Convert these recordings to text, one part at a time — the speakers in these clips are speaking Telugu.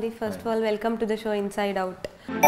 అండి first of all welcome to the show inside out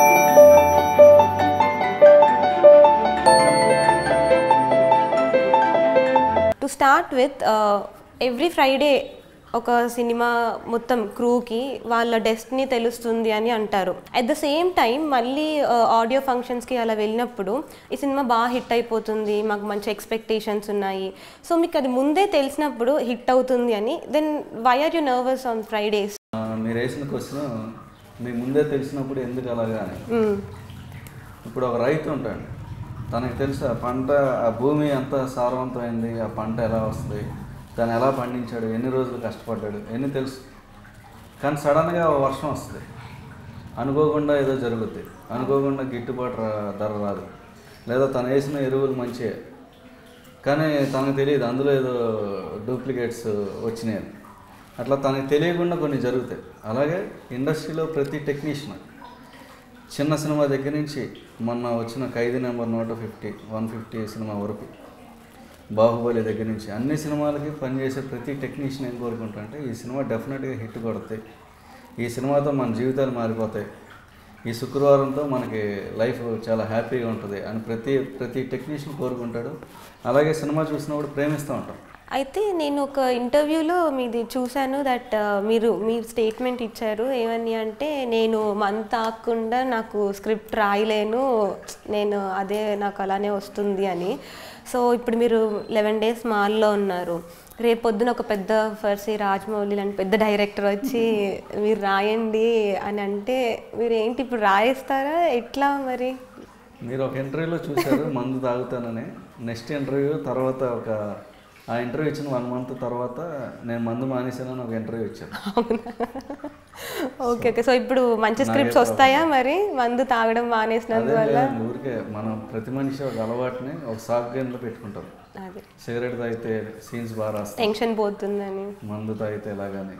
to start with every Friday ఒక సినిమా మొత్తం క్రూకి వాళ్ళ డెస్టినీ తెలుస్తుంది అని అంటారు అట్ ద సేమ్ టైం మళ్ళీ ఆడియో ఫంక్షన్స్కి అలా వెళ్ళినప్పుడు ఈ సినిమా బాగా హిట్ అయిపోతుంది మాకు మంచి ఎక్స్పెక్టేషన్స్ ఉన్నాయి సో మీకు అది ముందే తెలిసినప్పుడు హిట్ అవుతుంది అని then why are you nervous on Fridays ఆ, మీరు వేసిన క్వశ్చన్ మీ ముందే తెలిసినప్పుడు ఎందుకు అలాగా అని ఇప్పుడు ఒక రైతు ఉంటాడు తనకి తెలుసు ఆ పంట ఆ భూమి ఎంత సారవంతమైంది ఆ పంట ఎలా వస్తుంది తను ఎలా పండించాడు ఎన్ని రోజులు కష్టపడ్డాడు ఎన్ని తెలుసు కానీ సడన్గా ఓ వర్షం వస్తుంది అనుకోకుండా ఏదో జరుగుద్ది అనుకోకుండా గిట్టుబాటు రా- ధర రాదు లేదా తను వేసిన ఎరువులు మంచివే కానీ తనకు తెలియదు అందులో ఏదో డూప్లికేట్స్ వచ్చినాయి అట్లా తనకు తెలియకుండా కొన్ని జరుగుతాయి అలాగే ఇండస్ట్రీలో ప్రతి టెక్నీషియన్ చిన్న సినిమా దగ్గర నుంచి మొన్న వచ్చిన ఖైదీ నెంబర్ నూట ఫిఫ్టీ వన్ ఫిఫ్టీ సినిమా వరకు బాహుబలి దగ్గర నుంచి అన్ని సినిమాలకి పనిచేసే ప్రతి టెక్నీషియన్ ఏం కోరుకుంటా అంటే ఈ సినిమా డెఫినెట్గా హిట్ కొడతాయి ఈ సినిమాతో మన జీవితాలు మారిపోతాయి ఈ శుక్రవారంతో మనకి లైఫ్ చాలా హ్యాపీగా ఉంటుంది అని ప్రతి ప్రతి టెక్నీషియన్ కోరుకుంటాడు అలాగే సినిమా చూసినప్పుడు ప్రేమిస్తూ ఉంటాం అయితే నేను ఒక ఇంటర్వ్యూలో మీది చూశాను దట్ మీరు మీ స్టేట్మెంట్ ఇచ్చారు ఏమని అంటే నేను మంత్ తాకుండా నాకు స్క్రిప్ట్ రాయలేను నేను అదే నాకు అలానే వస్తుంది అని సో ఇప్పుడు మీరు లెవెన్ డేస్ మాల్లో ఉన్నారు రేపు పొద్దున ఒక పెద్ద ఫర్సీ రాజమౌళి లాంటి పెద్ద డైరెక్టర్ వచ్చి మీరు రాయండి అని అంటే మీరు ఏంటి ఇప్పుడు రాయేస్తారా ఎట్లా మరి మీరు ఒక ఇంటర్వ్యూలో చూశారు మందు తాగుతానని నెక్స్ట్ ఇంటర్వ్యూ తర్వాత ఒక ఆ ఇంటర్వ్యూ ఇచ్చిన వన్ మంత్ తర్వాత నేను మందు మానేశానని ఒక ఇంటర్వ్యూ ఇచ్చాను ఓకే ఓకే సో ఇప్పుడు మంచి స్క్రిప్ట్స్ వస్తాయా మరి మందు తాగడం అదే మానేసినందువల్ల లేదండి, ఊరికే మనం ప్రతి మనిషి ఒక అలవాటుని ఒక సాఫ్ గేమ్లో పెట్టుకుంటాం అదే సిగరెట్ తాగితే సీన్స్ బాగా రాస్తాం టెన్షన్ పోతుందని మందు తాగితే ఎలాగని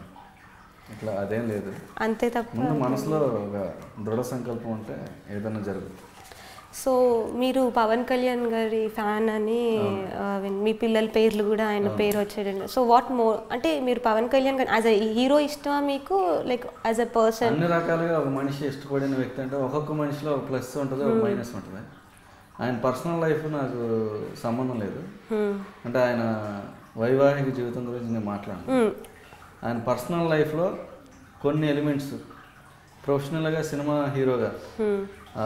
ఇట్లా అదేం లేదు అంతే తప్ప ముందు మనసులో ఒక దృఢ సంకల్పం ఉంటే ఏదైనా జరుగుతుంది సో మీరు పవన్ కళ్యాణ్ గారి ఫ్యాన్ అని ఆ, విన్- మీ పిల్లల పేర్లు కూడా ఆయన పేరు వచ్చేటండి సో వాట్ మోర్ అంటే మీరు పవన్ కళ్యాణ్ గారు యాజ్ అ హీరో ఇష్టమా మీకు లైక్ యాజ్ అ పర్సన్ అన్ని రకాలుగా ఒక మనిషి ఇష్టపడిన వ్యక్తి అంటే ఒక్కొక్క మనిషిలో ఒక ప్లస్ ఉంటుంది ఒక మైనస్ ఉంటుంది ఆయన పర్సనల్ లైఫ్ నాకు సంబంధం లేదు అంటే ఆయన వైవాహిక జీవితం గురించి నేను మాట్లాడను ఆయన పర్సనల్ లైఫ్లో కొన్ని ఎలిమెంట్స్ ప్రొఫెషనల్గా సినిమా హీరోగా ఆ,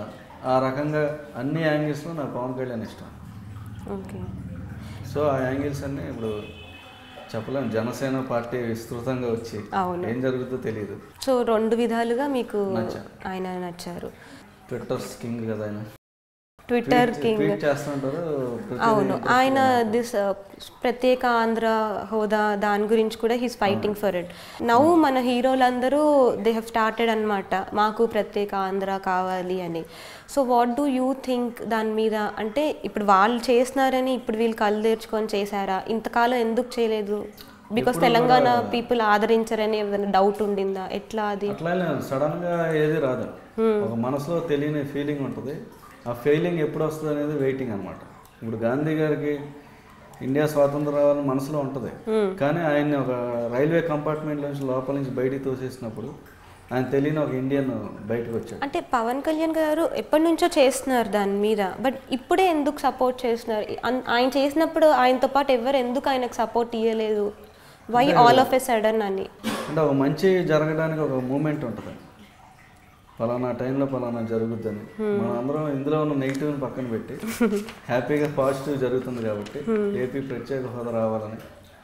ఆ రకంగా అన్ని యాంగిల్స్లో నాకు పవన్ కళ్యాణ్ ఇష్టం ఓకే సో ఆ యాంగిల్స్ అన్నీ ఇప్పుడు చెప్పలేము జనసేన పార్టీ విస్తృతంగా వచ్చి అవును. ఏం జరుగుతుందో తెలియదు సో రెండు విధాలుగా మీకు నచ్చారు. ఆయన నచ్చారు ట్విట్టర్స్ కింగ్ కదా ఆయన ట్విట్టర్ ట్వీట్- కింగ్ ట్వీట్ చేస్తుంటారు ప్రతిదీ అవును interest ఆయన గా ఉంటుంది. దిస్ ప్రత్యేక ఆంధ్ర హోదా దాని గురించి కూడా he's fighting for it now మన హీరోలందరూ దే హ్యావ్ స్టార్టెడ్ అనమాట మాకు ప్రత్యేక ఆంధ్ర కావాలి అని so what do you think దాని మీద అంటే ఇప్పుడు వాళ్ళు చేస్తున్నారని ఇప్పుడు వీళ్ళు కళ్ళు తెరుచుకొని చేశారా ఇంతకాలం ఎందుకు చేయలేదు బికాస్ ఎప్పుడు తెలంగాణ కూడా- పీపుల్ ఆదరించరని ఏదైనా డౌట్ ఉండిందా ఎట్లా అది అట్లా సడన్ గా ఏది రాదు ఒక మనసులో తెలియని ఫీలింగ్ ఉంటుంది ఆ ఫీలింగ్ ఎప్పుడు వస్తుంది అనేది వెయిటింగ్ అనమాట ఇప్పుడు గాంధీ గారికి ఇండియా స్వాతంత్రం రావాలని మనసులో ఉంటుంది కానీ ఆయన్ని ఒక రైల్వే కంపార్ట్మెంట్ నుంచి లోపల నుంచి బయటికి తోసేసినప్పుడు ఆయన తెలియని ఒక ఇండియన్ బయటకు వచ్చాడు అంటే పవన్ కళ్యాణ్ గారు ఎప్పటి నుంచో చేస్తున్నారు దాని మీద బట్ ఇప్పుడే ఎందుకు సపోర్ట్ చేస్తున్నారు అన్- ఆయన చేసినప్పుడు ఆయనతో పాటు ఎవరు ఎందుకు ఆయనకు సపోర్ట్ ఇవ్వలేదు why all of a sudden అని అంటే ఒక మంచి జరగడానికి ఒక మూమెంట్ ఉంటుంది ఫలానా టైంలో ఫలానా జరుగుద్దని మనం అందరం ఇందులో ఉన్న నెగిటివ్ని పక్కన పెట్టి హ్యాపీగా పాజిటివ్ జరుగుతుంది కాబట్టి ఏపీ ప్రత్యేక హోదా రావాలని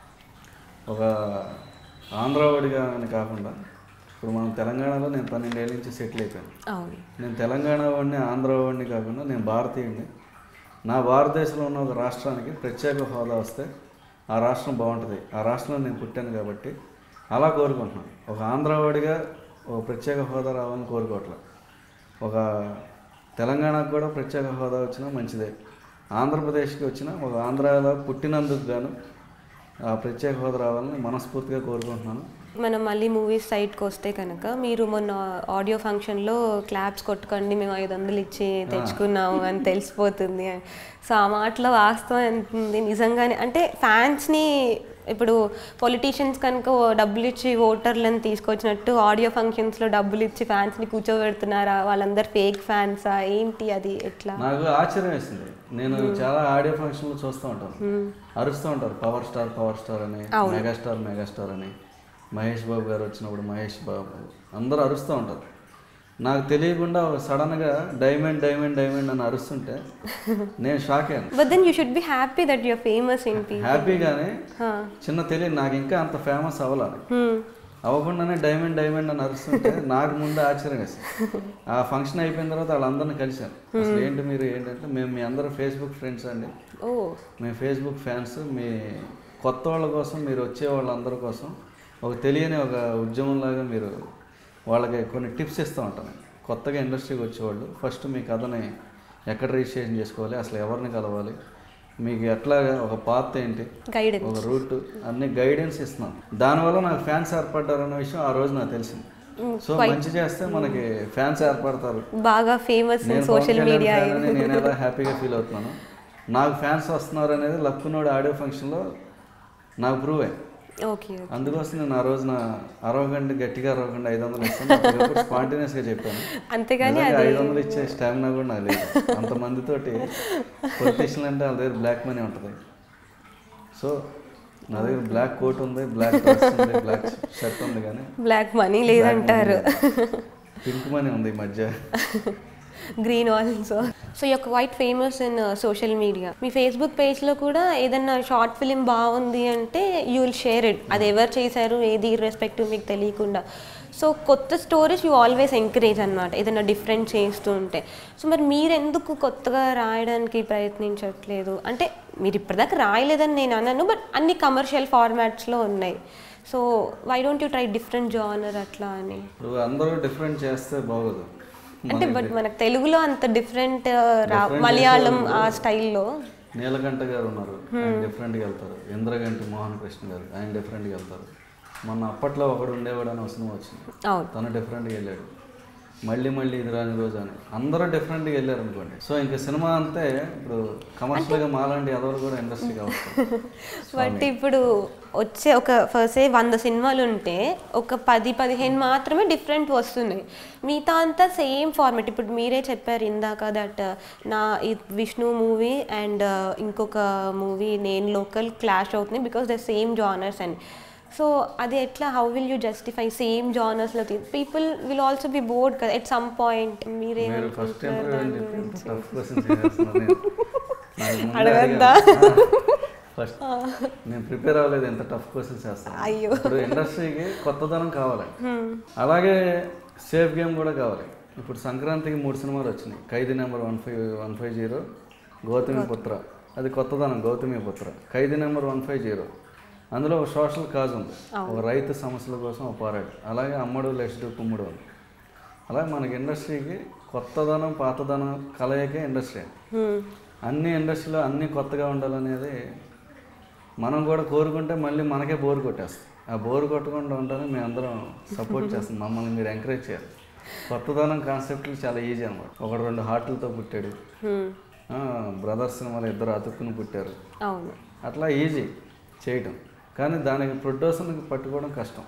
ఒక ఆంధ్రావాడిగా అని కాకుండా ఇప్పుడు మనం తెలంగాణలో నేను పన్నెండేళ్ళ నుంచి సెటిల్ అయిపోయాను అవును నేను తెలంగాణ వాడిని ఆంధ్ర వాడిని కాకుండా నేను భారతీయుడిని నా భారతదేశంలో ఉన్న ఒక రాష్ట్రానికి ప్రత్యేక హోదా వస్తే ఆ రాష్ట్రం బాగుంటుంది ఆ రాష్ట్రంలో నేను పుట్టాను కాబట్టి అలా కోరుకుంటున్నాను ఒక ఆంధ్రవాడిగా ఒక ప్రత్యేక హోదా రావాలని కోరుకోవట్లే ఒక తెలంగాణకు కూడా ప్రత్యేక హోదా వచ్చినా మంచిదే ఆంధ్రప్రదేశ్కి వచ్చిన ఒక ఆంధ్రాలో పుట్టినందుకు గాను ఆ ప్రత్యేక హోదా రావాలని మనస్ఫూర్తిగా కోరుకుంటున్నాను మనం మళ్ళీ మూవీస్ సైడ్కి వస్తే కనుక మీరు మొన్న ఆడియో ఫంక్షన్లో క్లాప్స్ కొట్టుకోండి మేము ఐదు వందలు ఇచ్చి తెచ్చుకున్నాము అని తెలిసిపోతుంది అని సో ఆ మాటలో వాస్తవం ఎంత ఉంది నిజంగానే అంటే ఫ్యాన్స్ని ఇప్పుడు పొలిటీషియన్స్ కనుక ఓ డబ్బులు ఇచ్చి ఓటర్లను తీసుకొచ్చినట్టు ఆడియో ఫంక్షన్స్లో డబ్బులు ఇచ్చి ఫ్యాన్స్ని కూర్చోబెడుతున్నారా వాళ్ళందరు ఫేక్ ఫ్యాన్సా ఏంటి అది ఎట్లా నాకు ఆశ్చర్యం వేసింది నేను చాలా ఆడియో ఫంక్షన్లు చూస్తూ ఉంటాను అరుస్తూ ఉంటారు పవర్ స్టార్ పవర్ స్టార్ అని మెగాస్టార్ మెగాస్టార్ అని మహేష్ బాబు గారు వచ్చినప్పుడు మహేష్ బాబు అందరూ అరుస్తూ ఉంటారు నాకు తెలియకుండా సడన్గా డైమండ్ డైమండ్ డైమండ్ అని అరుస్తుంటే నేను షాక్ అయ్యాను but then you should be happy that your famous in పీ హ్యాపీగానే చిన్న తెలియదు నాకు ఇంకా అంత ఫేమస్ అవ్వాలి అవ్వకుండానే డైమండ్ డైమండ్ అని అరుస్తుంటే నాకు ముందు ఆశ్చర్యం వేసింది ఆ ఫంక్షన్ అయిపోయిన తర్వాత వాళ్ళందరిని కలిశాను అసలు ఏంటి మీరు ఏంటంటే మేము మీ అందరూ ఫేస్బుక్ ఫ్రెండ్స్ అండి ఓ మేము ఫేస్బుక్ ఫ్యాన్స్ మీ కొత్త వాళ్ళ కోసం మీరు వచ్చే వాళ్ళందరి కోసం ఒక తెలియని ఒక ఉద్యమంలాగా మీరు వాళ్ళకి కొన్ని టిప్స్ ఇస్తూ ఉంటాను కొత్తగా ఇండస్ట్రీకి వచ్చేవాళ్ళు ఫస్ట్ మీ కథని ఎక్కడ రిజిస్ట్రేషన్ చేసుకోవాలి అసలు ఎవరిని కలవాలి మీకు ఎట్లా ఒక పాత్ ఏంటి గైడెన్స్ ఒక రూట్ అన్ని గైడెన్స్ ఇస్తున్నాం దానివల్ల నాకు ఫ్యాన్స్ ఏర్పడ్డారన్న విషయం ఆ రోజు నాకు తెలిసింది సో మంచి చేస్తే మనకి ఫ్యాన్స్ ఏర్పడతారు బాగా ఫేమస్ ఇన్ నేను social Pawan media Kalyan fan అని నేను ఎలా హ్యాపీగా ఫీల్ అవుతున్నాను నాకు ఫ్యాన్స్ వస్తున్నారు అనేది లక్కునోడు ఆడియో ఫంక్షన్లో నాకు ప్రూవ్ అయ్యి ఓకే అందుకోసం నేను ఆ రోజున అరవకండి గట్టిగా అరవకండి ఐదు వందలు ఇస్తాను స్పాంటేనియస్గా చెప్పాను అంతేగాని నిజంగా ఐదు వందలు ఇచ్చే స్టామినా కూడా నాకు లేదు అంతమందితోటి పొలిటీషియన్ అంటే వాళ్ళ దగ్గర బ్లాక్ మనీ ఉంటుంది సో నా దగ్గర బ్లాక్ కోట్ ఉంది బ్లాక్ డ్రెస్ ఉంది బ్లాక్ షర్ట్ ఉంది కానీ బ్లాక్ మనీ లేదంటారు పింక్ మనీ ఉంది ఈ మధ్య గ్రీన్ ఆల్సో సో యొక్క white famous in social media మీ ఫేస్బుక్ పేజ్లో కూడా ఏదన్నా షార్ట్ ఫిలిం బాగుంది అంటే యూ విల్ షేర్ ఇట్ అది ఎవరు చేశారు ఏది రెస్పెక్టివ్ మీకు తెలియకుండా సో కొత్త స్టోరీస్ యూ ఆల్వేస్ ఎంకరేజ్ అనమాట ఏదైనా డిఫరెంట్ చేస్తూ ఉంటే సో మరి మీరు ఎందుకు కొత్తగా రాయడానికి ప్రయత్నించట్లేదు అంటే మీరు ఇప్పటిదాకా రాయలేదని నేను అన్నాను బట్ అన్ని కమర్షియల్ ఫార్మాట్స్లో ఉన్నాయి so why don't you try different genre అట్లా అని ఇప్పుడు అందరూ డిఫరెంట్ చేస్తే బాగోదు అంటే బట్ మనకు తెలుగులో అంత డిఫరెంట్ Different మలయాళం ఆ స్టైల్లో నీలకంఠ గారు ఉన్నారు ఆయన డిఫరెంట్గా వెళ్తారు ఇంద్రగంటి మోహన్ కృష్ణ గారు ఆయన డిఫరెంట్గా వెళ్తారు మొన్న అప్పట్లో ఒకడు ఉండేవాడు అని ఒక సినిమా వచ్చింది అవును తను డిఫరెంట్గా వెళ్ళాడు మళ్ళీ మళ్ళీ ఇది రాని రోజు అని అందరూ డిఫరెంట్గా వెళ్ళారు అనుకోండి సో ఇంకా సినిమా అంతే ఇప్పుడు కమర్షియల్గా మాలాంటి ఎదవలు కూడా ఇండస్ట్రీకి అవసరం బట్ ఇప్పుడు వచ్చే ఒక ఫస్ట్ వంద సినిమాలు ఉంటే ఒక పది పదిహేను మాత్రమే డిఫరెంట్ వస్తున్నాయి మిగతా అంతా సేమ్ ఫార్మెట్ ఇప్పుడు మీరే చెప్పారు ఇందాక దట్ నా ఈ విష్ణు మూవీ అండ్ ఇంకొక మూవీ నేను లోకల్ క్లాష్ అవుతుంది because the same genres and so అది ఎట్లా how will you justify same జానర్స్లో people will also be bored కదా ఎట్ సమ్ పాయింట్ మీరే మీరు ఫస్ట్ ఇంటర్వ్యూ అని చెప్పి టఫ్ క్వశ్చన్స్ చేస్తున్నారు నేను. నాకు ముందే అడగద్దా? అడిగాను. ఫస్ట్ నేను ప్రిపేర్ అవ్వలేదు ఎంత టఫ్ క్వశ్చన్స్ చేస్తాను అయ్యో. ఇప్పుడు ఇండస్ట్రీకి కొత్తదనం కావాలి అలాగే సేఫ్ గేమ్ కూడా కావాలి ఇప్పుడు సంక్రాంతికి మూడు సినిమాలు వచ్చినాయి Khaidi number one five one five zero Gautami Putra అది కొత్తదనం Gautami Putra Khaidi number one five zero అందులో ఒక సోషల్ కాజ్ ఉంది ఒక రైతు సమస్యల కోసం ఒక పోరాడు అలాగే అమ్మడు లెక్స్డు కుమ్ముడు ఉంది అలాగే మనకి ఇండస్ట్రీకి కొత్తదనం పాతదనం కలయికే ఇండస్ట్రీ అన్ని ఇండస్ట్రీలో అన్ని కొత్తగా ఉండాలనేది మనం కూడా కోరుకుంటే మళ్ళీ మనకే బోర్ కొట్టేస్తాం ఆ బోర్ కొట్టకుండా ఉంటానని మేము అందరం సపోర్ట్ చేస్తాం మమ్మల్ని మీరు ఎంకరేజ్ చేయాలి కొత్తదనం కాన్సెప్ట్లు చాలా ఈజీ అనమాట ఒకడు రెండు హార్ట్లతో పుట్టాడు బ్రదర్స్ సినిమాలు ఇద్దరు అతుక్కుని పుట్టారు అవును అట్లా ఈజీ చేయటం కానీ దానికి ప్రొడ్యూసర్కి పట్టుకోవడం కష్టం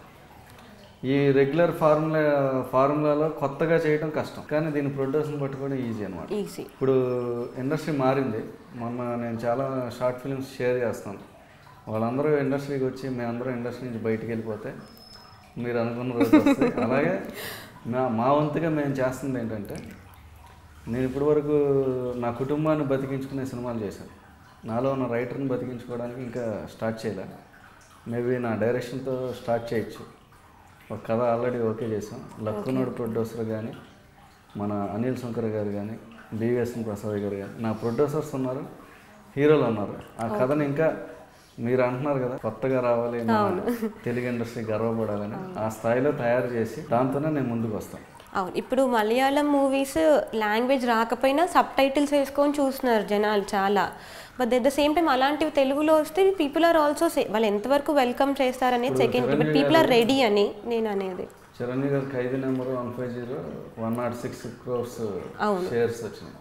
ఈ రెగ్యులర్ ఫార్ములా ఫార్ములాలో కొత్తగా చేయడం కష్టం కానీ దీని ప్రొడ్యూసర్ని పట్టుకోవడం ఈజీ అనమాట ఈజీ ఇప్పుడు ఇండస్ట్రీ మారింది మొన్న నేను చాలా షార్ట్ ఫిల్మ్స్ షేర్ చేస్తాను వాళ్ళందరూ ఇండస్ట్రీకి వచ్చి మేమందరం ఇండస్ట్రీ నుంచి బయటికి వెళ్ళిపోతే మీరు అనుకున్న రోజు వస్తాయి అలాగే మా మా వంతుగా మేము చేస్తుంది ఏంటంటే నేను ఇప్పటి వరకు నా కుటుంబాన్ని బతికించుకునే సినిమాలు చేశాను నాలో ఉన్న రైటర్ని బతికించుకోవడానికి ఇంకా స్టార్ట్ చేయలే మేబీ నా డైరెక్షన్తో స్టార్ట్ చేయొచ్చు ఒక కథ ఆల్రెడీ ఓకే చేసాం లక్కునోడు ప్రొడ్యూసర్ కానీ మన అనిల్ శంకర్ గారు కానీ బివిఎస్ఎన్ ప్రసాద్ గారు కానీ నా ప్రొడ్యూసర్స్ ఉన్నారు హీరోలు ఉన్నారు ఆ కథని ఇంకా మీరు అంటున్నారు కదా కొత్తగా రావాలి మన తెలుగు ఇండస్ట్రీ గర్వపడాలని ఆ స్థాయిలో తయారు చేసి దాంతోనే నేను ముందుకు వస్తాను అవును ఇప్పుడు మలయాళం మూవీస్ లాంగ్వేజ్ రాకపోయినా సబ్ టైటిల్స్ వేసుకొని చూస్తున్నారు జనాలు చాలా but at the same time అలాంటివి తెలుగులో వస్తే పీపుల్ ఆర్ ఆల్సో వాళ్ళు ఎంతవరకు వెల్కమ్ చేస్తారనేది second but people are ready అని నేను అనేది Chiranjeevi garu Khaidi number one five zero one not six crores shares వచ్చినాయి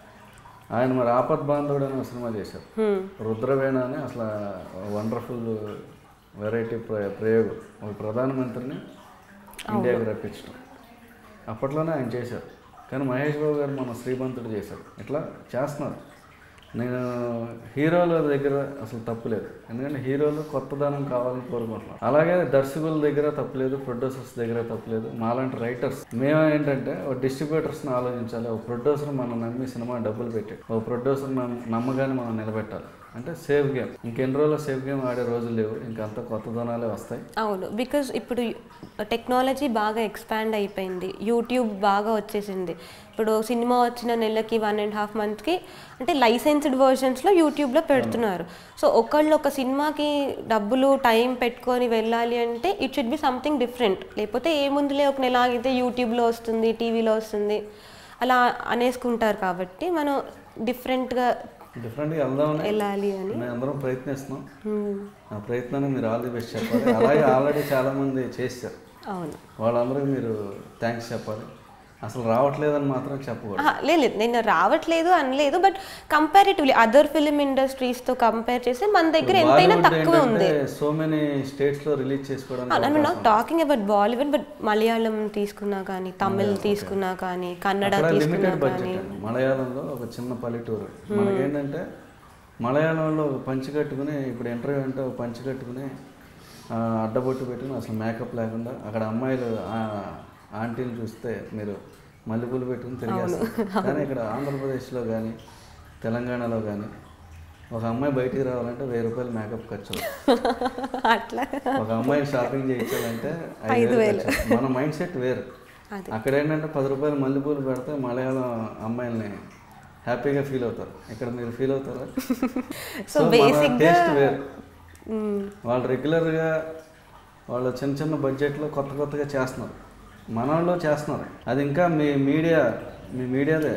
ఆయన మరి ఆపద్ బాంధవుడు అనే ఒక సినిమా చేశారు Hmm. రుద్రవేణ అని అసలు వండర్ఫుల్ వెరైటీ ప్ర- ప్రయోగం ఒక ప్రధానమంత్రిని ఇండియాకి రప్పించడం అప్పట్లోనే ఆయన చేశారు కానీ మహేష్ బాబు గారు మన శ్రీమంతుడు చేశారు ఇట్లా చేస్తున్నారు నేను హీరోల దగ్గర అసలు తప్పులేదు ఎందుకంటే హీరోలు కొత్తదనం కావాలని కోరుకుంటున్నాం అలాగే దర్శకుల దగ్గర తప్పులేదు ప్రొడ్యూసర్స్ దగ్గర తప్పులేదు మాలాంటి రైటర్స్ మేము ఏంటంటే ఒక డిస్ట్రిబ్యూటర్స్ని ఆలోచించాలి ఒక ప్రొడ్యూసర్ మనం నమ్మి సినిమా డబ్బులు పెట్టి ఒక ప్రొడ్యూసర్ నమ్మగానే మనం నిలబెట్టాలి అంటే సేఫ్ గేమ్ ఇంకెన్ని రోజులు సేఫ్ గేమ్ ఆడే రోజులు లేవు ఇంకంతా కొత్తదనాలే వస్తాయి అవును బికాజ్ ఇప్పుడు టెక్నాలజీ బాగా ఎక్స్పాండ్ అయిపోయింది యూట్యూబ్ బాగా వచ్చేసింది ఇప్పుడు సినిమా వచ్చిన నెలకి వన్ అండ్ హాఫ్ మంత్కి అంటే లైసెన్స్డ్ వర్షన్స్లో యూట్యూబ్లో పెడుతున్నారు సో ఒకళ్ళు ఒక సినిమాకి డబ్బులు టైం పెట్టుకొని వెళ్ళాలి అంటే it should be something different లేకపోతే ఏముందిలే ఒక నెల ఆగితే యూట్యూబ్లో వస్తుంది టీవీలో వస్తుంది అలా అనేసుకుంటారు కాబట్టి మనం డిఫరెంట్గా డిఫరెంట్గా వెళ్దామని వెళ్ళాలి అని మేము అందరం ప్రయత్నిస్తున్నాం Hmm. ఆ ప్రయత్నాన్ని మీరు ఆల్ ది బెస్ట్ చెప్పాలి అలాగే ఆల్రెడీ చాలామంది చేశారు అవును వాళ్ళందరికీ మీరు థ్యాంక్స్ చెప్పాలి అసలు రావట్లేదని మాత్రం చెప్పకూడదు ఆహా, లేదు లేదు నేను రావట్లేదు అనలేదు బట్ కంపారిటివ్లీ అదర్ ఫిలిం ఇండస్ట్రీస్తో కంపేర్ చేస్తే మన దగ్గర ఎంతైనా బాలీవుడ్ తక్కువ ఉంది ఏంటంటే సో మెనీ స్టేట్స్లో రిలీజ్ చేసుకోవడానికి I not talking about Bollywood but Malayalam తీసుకున్నా కానీ తమిళ్ తీసుకున్నా కానీ కన్నడ అక్కడ తీసుకున్నా లిమిటెడ్ కానీ బడ్జెట్ అండి మలయాళంలో ఒక చిన్న పల్లెటూరు మనకేంటంటే మలయాళంలో ఒక పంచి కట్టుకుని ఇప్పుడు ఇంటర్వ్యూ అంటే ఒక పంచి కట్టుకుని ఆ, అడ్డబొట్టు పెట్టుకుని అసలు మేకప్ లేకుండా అక్కడ అమ్మాయిలు ఆ, ఆంటీలు చూస్తే మీరు మల్లెపూలు పెట్టుకుని తిరిగేస్తారు కానీ ఇక్కడ ఆంధ్రప్రదేశ్లో కానీ తెలంగాణలో కానీ ఒక అమ్మాయి బయటికి రావాలంటే వెయ్యి రూపాయలు మేకప్ ఖర్చు అవుతుంది. అట్లా ఒక అమ్మాయిని షాపింగ్ చేయించాలంటే ఐదు వేలు ఖర్చు. మన మైండ్ సెట్ వేరు అది. అక్కడ ఏంటంటే పది రూపాయలు మల్లెపూలు పెడితే మలయాళం అమ్మాయిల్ని హ్యాపీగా ఫీల్ అవుతారు ఇక్కడ మీరు ఫీల్ అవుతారా సో బేసిక్గా టేస్ట్ వేరు వాళ్ళు రెగ్యులర్గా వాళ్ళు చిన్న చిన్న బడ్జెట్లో కొత్త కొత్తగా చేస్తున్నారు మన వాళ్ళు చేస్తున్నారు అది ఇంకా మీ మీడియా మీ మీడియాదే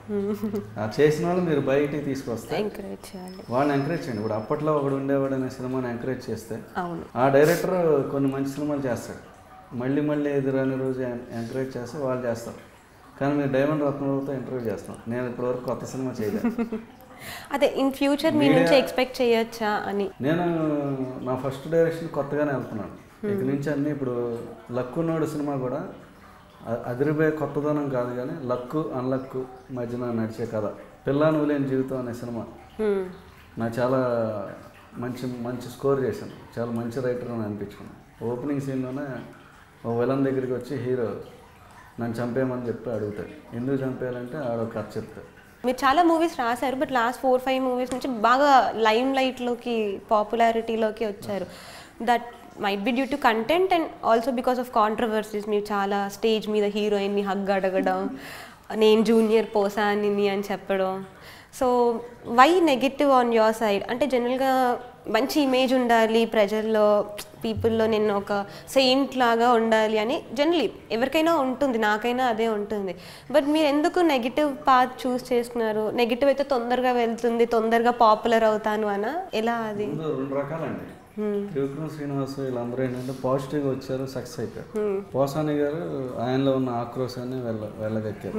ఆ చేసిన వాళ్ళు మీరు బయటికి తీసుకొస్తే ఎంకరేజ్ చేయాలి వాళ్ళని ఎంకరేజ్ చేయండి ఇప్పుడు అప్పట్లో ఒకడు ఉండేవాడు అనే సినిమాని ఎంకరేజ్ చేస్తే అవును ఆ డైరెక్టర్ కొన్ని మంచి సినిమాలు చేస్తాడు మళ్ళీ మళ్ళీ ఎదురని రోజు ఎం- ఎంకరేజ్ చేస్తే వాళ్ళు చేస్తారు కానీ మీరు డైమండ్ రత్నబాబుతో ఇంటర్వ్యూ చేస్తాం నేను ఇప్పటివరకు కొత్త సినిమా చేయలేదు అదే ఇన్ ఫ్యూచర్ మీ నుంచి ఎక్స్పెక్ట్ చేయొచ్చా అని నేను నా ఫస్ట్ డైరెక్షన్ కొత్తగానే వెళ్తున్నాను ఇక నుంచి అన్ని ఇప్పుడు లక్కున్నోడు సినిమా కూడా అ- అదిరిపోయే కొత్తదనం కాదు కానీ లక్కు అన్లక్కు మధ్యన నడిచే కథ పిల్ల నువ్వు లేని జీవితం అనే సినిమా Hmm. నాకు చాలా మంచి మంచి స్కోర్ చేశాను చాలా మంచి రైటర్ అని అనిపించుకున్నాను ఓపెనింగ్ సీన్లోనే ఓ విలన్ దగ్గరికి వచ్చి హీరో నన్ను చంపేయమని చెప్పి అడుగుతాడు ఎందుకు చంపేయాలంటే ఆడో కథ చెప్తాడు మీరు చాలా మూవీస్ రాశారు but last four five movies నుంచి బాగా లైమ్ లైట్లోకి పాపులారిటీలోకి వచ్చారు that might be due to content and also because of controversies మీరు చాలా స్టేజ్ మీద హీరోయిన్ని హగ్ అడగడం నేను జూనియర్ పోసాని అని చెప్పడం so why negative on your side అంటే జనరల్గా మంచి ఇమేజ్ ఉండాలి ప్రజల్లో పీపుల్లో నేను ఒక సెయింట్ లాగా ఉండాలి అని జనరలీ ఎవరికైనా ఉంటుంది నాకైనా అదే ఉంటుంది బట్ మీరు ఎందుకు నెగిటివ్ పాత్ చూస్ చేస్తున్నారు నెగిటివ్ అయితే తొందరగా వెళ్తుంది తొందరగా పాపులర్ అవుతాను అనా ఎలా అది ముందు రెండు రకాలండి త్రివిక్రమ్ శ్రీనివాస్ వీళ్ళందరూ ఏంటంటే పాజిటివ్గా వచ్చారు సక్సెస్ అయిపోయారు పోసాని గారు ఆయనలో ఉన్న ఆక్రోశాన్ని వెళ్ళ వెళ్ళగక్కారు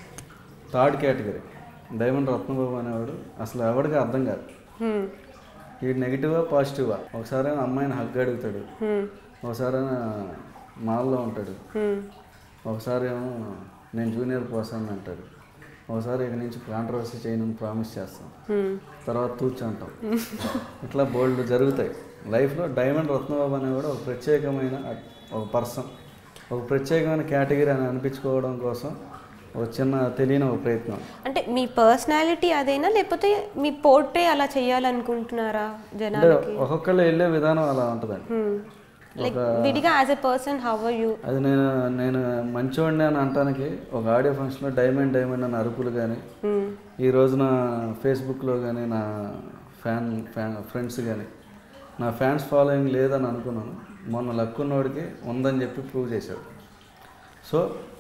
థర్డ్ కేటగిరీ డైమండ్ రత్నబాబు అనేవాడు అసలు ఎవరికి అర్థం కాదు Hmm. ఈ నెగిటివా పాజిటివా ఒకసారి అమ్మాయిని హగ్ అడుగుతాడు Hmm. ఒకసారి మాల్లో ఉంటాడు Hmm. ఒకసారి ఏమో నేను జూనియర్ పోసాను అంటాడు ఒకసారి ఇక నుంచి కాంట్రవర్సీ చేయను ప్రామిస్ చేస్తాం Hmm. తర్వాత తూర్చి అంటాం ఇట్లా బోల్డ్ జరుగుతాయి లైఫ్లో డైమండ్ రత్నబాబు అనేవాడు ఒక ప్రత్యేకమైన ఒక పర్సన్ ఒక ప్రత్యేకమైన కేటగిరీ అని అనిపించుకోవడం కోసం ఒక చిన్న తెలియని ఒక ప్రయత్నం అంటే మీ పర్సనాలిటీ అదేనా లేకపోతే మీ పోర్ట్రే అలా చేయాలనుకుంటున్నారా అంటే జనాలకి ఒక్కొక్కళ్ళు వెళ్ళే విధానం అలా ఉంటుందండి లైక్ విడిగా as a person how are you అది నేను నేను మంచివాడిని అని అనటానికి ఒక ఆడియో ఫంక్షన్లో డైమండ్ డైమండ్ అని అరుపులు కానీ ఈ రోజున ఫేస్బుక్లో కానీ నా ఫ్యాన్ ఫ్యాన్ ఫ్రెండ్స్ కానీ నా ఫ్యాన్స్ ఫాలోయింగ్ లేదని అనుకున్నాను మొన్న లక్కున్నోడికి ఉందని చెప్పి ప్రూవ్ చేశాడు సో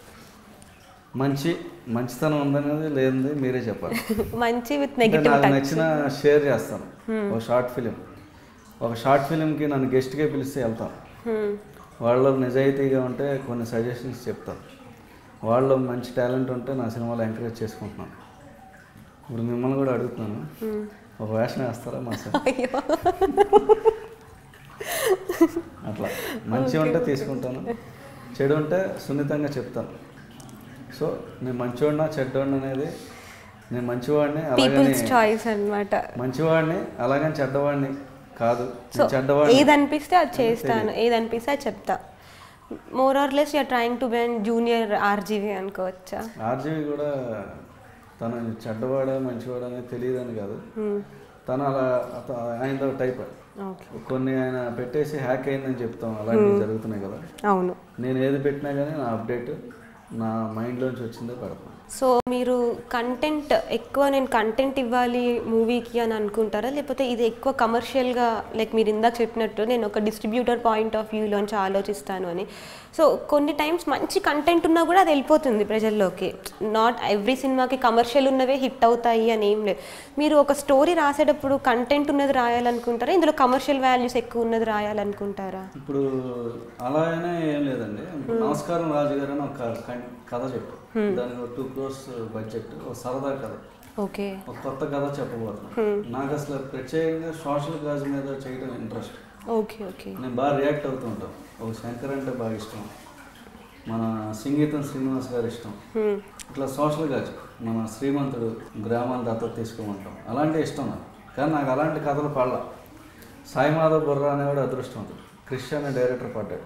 మంచి మంచితనం ఉందనేది లేనిది మీరే చెప్పాలి మంచి విత్ అంటే నెగిటివ్ నాకు నచ్చిన షేర్ చేస్తాను ఒక షార్ట్ ఫిలిం ఒక షార్ట్ ఫిలింకి నన్ను గెస్ట్గా పిలిస్తే వెళ్తాను వాళ్ళు నిజాయితీగా ఉంటే కొన్ని సజెషన్స్ చెప్తాను వాళ్ళు మంచి టాలెంట్ ఉంటే నా సినిమాలో ఎంకరేజ్ చేసుకుంటున్నాను ఇప్పుడు మిమ్మల్ని కూడా అడుగుతున్నాను ఒక వేషం వేస్తారా మా సార్ అయ్యో అట్లా మంచి ఉంటే తీసుకుంటాను చెడు ఉంటే సున్నితంగా చెప్తాను సో నేను మంచివాడినా చెడ్డవాడిని అనేది నేను మంచివాడిని అలాగని పీపుల్స్ చాయిస్ అన్నమాట మంచివాడిని అలాగని చెడ్డవాడిని కాదు సో నేను చెడ్డవాడిని ఏది అనిపిస్తే అది చేస్తాను ఏది అనిపిస్తే అది చెప్తా more or less you're trying to be junior RGV అనుకోవచ్చా ఆర్జీవి కూడా తను చెడ్డవాడా మంచివాడా అనేది తెలియదని కాదు తను అలా అత- ఆయనతో టైప్ ఓకే కొన్ని ఆయన పెట్టేసి హ్యాక్ అయిందని చెప్తాం అలాంటివి జరుగుతున్నాయి కదా అవును నేను ఏది పెట్టినా కానీ నా అప్డేట్ నా మైండ్లోంచి వచ్చిందే పెడతాను సో మీరు కంటెంట్ ఎక్కువ నేను కంటెంట్ ఇవ్వాలి మూవీకి అని అనుకుంటారా లేకపోతే ఇది ఎక్కువ కమర్షియల్గా లైక్ మీరు ఇందాక చెప్పినట్టు నేను ఒక డిస్ట్రిబ్యూటర్ పాయింట్ ఆఫ్ వ్యూలోంచి ఆలోచిస్తాను అని సో కొన్ని టైమ్స్ మంచి కంటెంట్ ఉన్నా కూడా అది వెళ్ళిపోతుంది ప్రజల్లోకి నాట్ ఎవ్రీ సినిమాకి కమర్షియల్ ఉన్నవే హిట్ అవుతాయి అని ఏం లేదు మీరు ఒక స్టోరీ రాసేటప్పుడు కంటెంట్ ఉన్నది రాయాలనుకుంటారా ఇందులో కమర్షియల్ వాల్యూస్ ఎక్కువ ఉన్నది రాయాలనుకుంటారా ఇప్పుడు అలా అయినా ఏం లేదండి ఇప్పుడు నమస్కారం రాజు గారు అని ఒక కన్- కథ చెప్పు దానికి ఒక టూ క్రోర్స్ బడ్జెట్ ఒక సరదా కథ ఓకే ఒక కొత్త కథ చెప్పబోతున్నాను నాకు అసలు ప్రత్యేకంగా సోషల్ కాజ్ మీద చేయడం ఇంట్రెస్ట్ ఓకే ఓకే నేను బాగా రియాక్ట్ అవుతూ ఉంటాను ఒక శంకర్ అంటే బాగా ఇష్టం మన సంగీతం శ్రీనివాస్ గారు ఇష్టం ఇట్లా సోషల్ కాజ్ మన శ్రీమంతుడు గ్రామాల దత్తత తీసుకోమంటాం అలాంటి ఇష్టం నాకు కానీ నాకు అలాంటి కథలు పడలా సాయి మాధవ్ బుర్రా అనేవాడు అదృష్టవంతుడు క్రిష్ అనే డైరెక్టర్ పడ్డాడు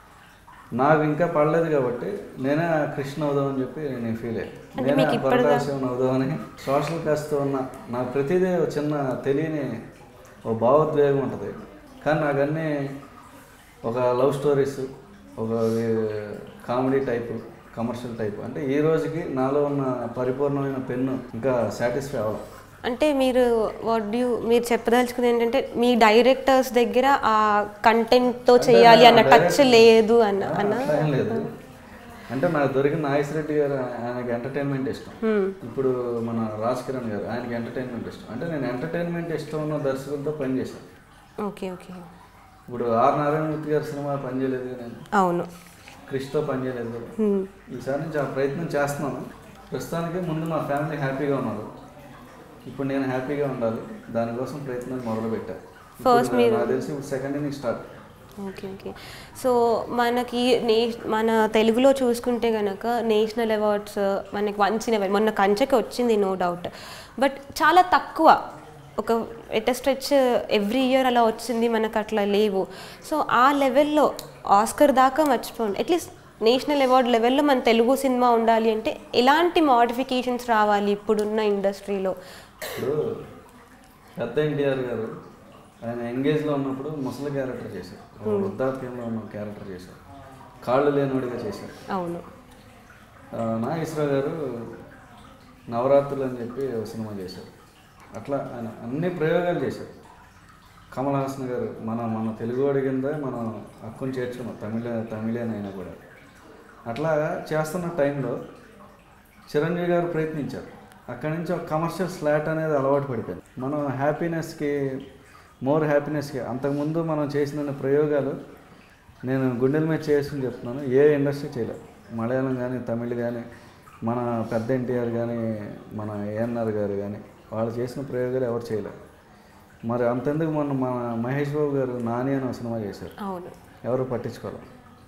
నాకు ఇంకా పడలేదు కాబట్టి నేనే ఆ కృష్ణ అవుదామని చెప్పి నేను ఫీల్ అయ్యాను అంటే నేనే మీకు ఇప్పటిదా- కొరటాశివన్ అవుదామని సోషల్ కాస్ట్తో ఉన్న నాకు ప్రతిదీ ఒక చిన్న తెలియని ఒక భావోద్వేగం ఉంటుంది కానీ నాకు అన్నీ ఒక లవ్ స్టోరీస్ ఒక కామెడీ టైపు కమర్షియల్ టైపు అంటే ఈ రోజుకి నాలో ఉన్న పరిపూర్ణమైన పెన్ను ఇంకా సాటిస్ఫై అవ్వాలి అంటే మీరు వాట్ యూ మీరు చెప్పదలుచుకుంది ఏంటంటే మీ డైరెక్టర్స్ దగ్గర ఆ కంటెంట్తో చేయాలి అన్న టచ్ లేదు అన్న అన్న అట్లా ఏం లేదు అంటే నాకు దొరికిన నాగేశ్వర రెడ్డి గారు ఆయనకి ఎంటర్టైన్మెంట్ ఇష్టం ఇప్పుడు మన రాజ్ కిరణ్ గారు ఆయనకి ఎంటర్టైన్మెంట్ ఇష్టం అంటే నేను ఎంటర్టైన్మెంట్ ఇష్టం ఉన్న దర్శకులతో పనిచేశాను ఓకే ఓకే ఇప్పుడు ఆర్ నారాయణమూర్తి గారి సినిమా పనిచేయలేదు కదా నేను అవును క్రిష్తో పనిచేయలేదు కదా Hmm. ఈసారి నుంచి ఆ ప్రయత్నం చేస్తున్నాను ప్రస్తుతానికి ముందు మా ఫ్యామిలీ హ్యాపీగా ఉన్నారు ఇప్పుడు నేను హ్యాపీగా ఉండాలి దానికోసం ప్రయత్నం మొదలు పెట్టాను First ఇప్పుడు నాకు తెలిసి ఇప్పుడు second inning start okay okay so మనకి నే మన తెలుగులో చూసుకుంటే కనుక నేషనల్ అవార్డ్స్ మనకి వన్స్ ఇన్ అవర్ మొన్న కంచెకి వచ్చింది నో డౌట్ బట్ చాలా తక్కువ ఒక ఎట్ స్ట్రెచ్ ఎవ్రీ ఇయర్ అలా వచ్చింది మనకు అట్లా లేవు సో ఆ లెవెల్లో ఆస్కర్ దాకా మర్చిపోండి అట్లీస్ట్ నేషనల్ అవార్డ్ లెవెల్లో మన తెలుగు సినిమా ఉండాలి అంటే ఎలాంటి మోడిఫికేషన్స్ రావాలి ఇప్పుడున్న ఇండస్ట్రీలో ఇప్పుడు పెద్ద ఎన్టీఆర్ గారు ఆయన ఎంగేజ్లో ఉన్నప్పుడు ముసలి క్యారెక్టర్ చేశారు ఒక వృద్ధాప్యంలో ఉన్న క్యారెక్టర్ చేశారు కాళ్ళు లేనివాడిగా చేశారు అవును ఆ, నాగేశ్వరరావు గారు నవరాత్రులు అని చెప్పి ఒక సినిమా చేశారు అట్లా ఆయన అన్ని ప్రయోగాలు చేశారు కమల్ హాసన్ గారు మన మన తెలుగువాడి కింద మనం హక్కును చేర్చుకున్నాం తమిళ తమిళేన్ అయినా కూడా అట్లా చేస్తున్న టైంలో చిరంజీవి గారు ప్రయత్నించారు అక్కడి నుంచి ఒక కమర్షియల్ స్లాట్ అనేది అలవాటు పడిపోయింది మనం హ్యాపీనెస్కి మోర్ హ్యాపీనెస్కి అంతకుముందు మనం చేసిన ప్రయోగాలు నేను గుండెల మీద చేసుకుని చెప్తున్నాను ఏ ఇండస్ట్రీ చేయలేదు మలయాళం కానీ తమిళ్ కానీ మన పెద్ద ఎన్టీఆర్ కానీ మన ఏఎన్ఆర్ గారు కానీ వాళ్ళు చేసిన ప్రయోగాలు ఎవరు చేయలేరు మరి అంతెందుకు మొన్న మన మహేష్ బాబు గారు నాని అని ఒక సినిమా చేశారు అవును ఎవరు పట్టించుకోవాలి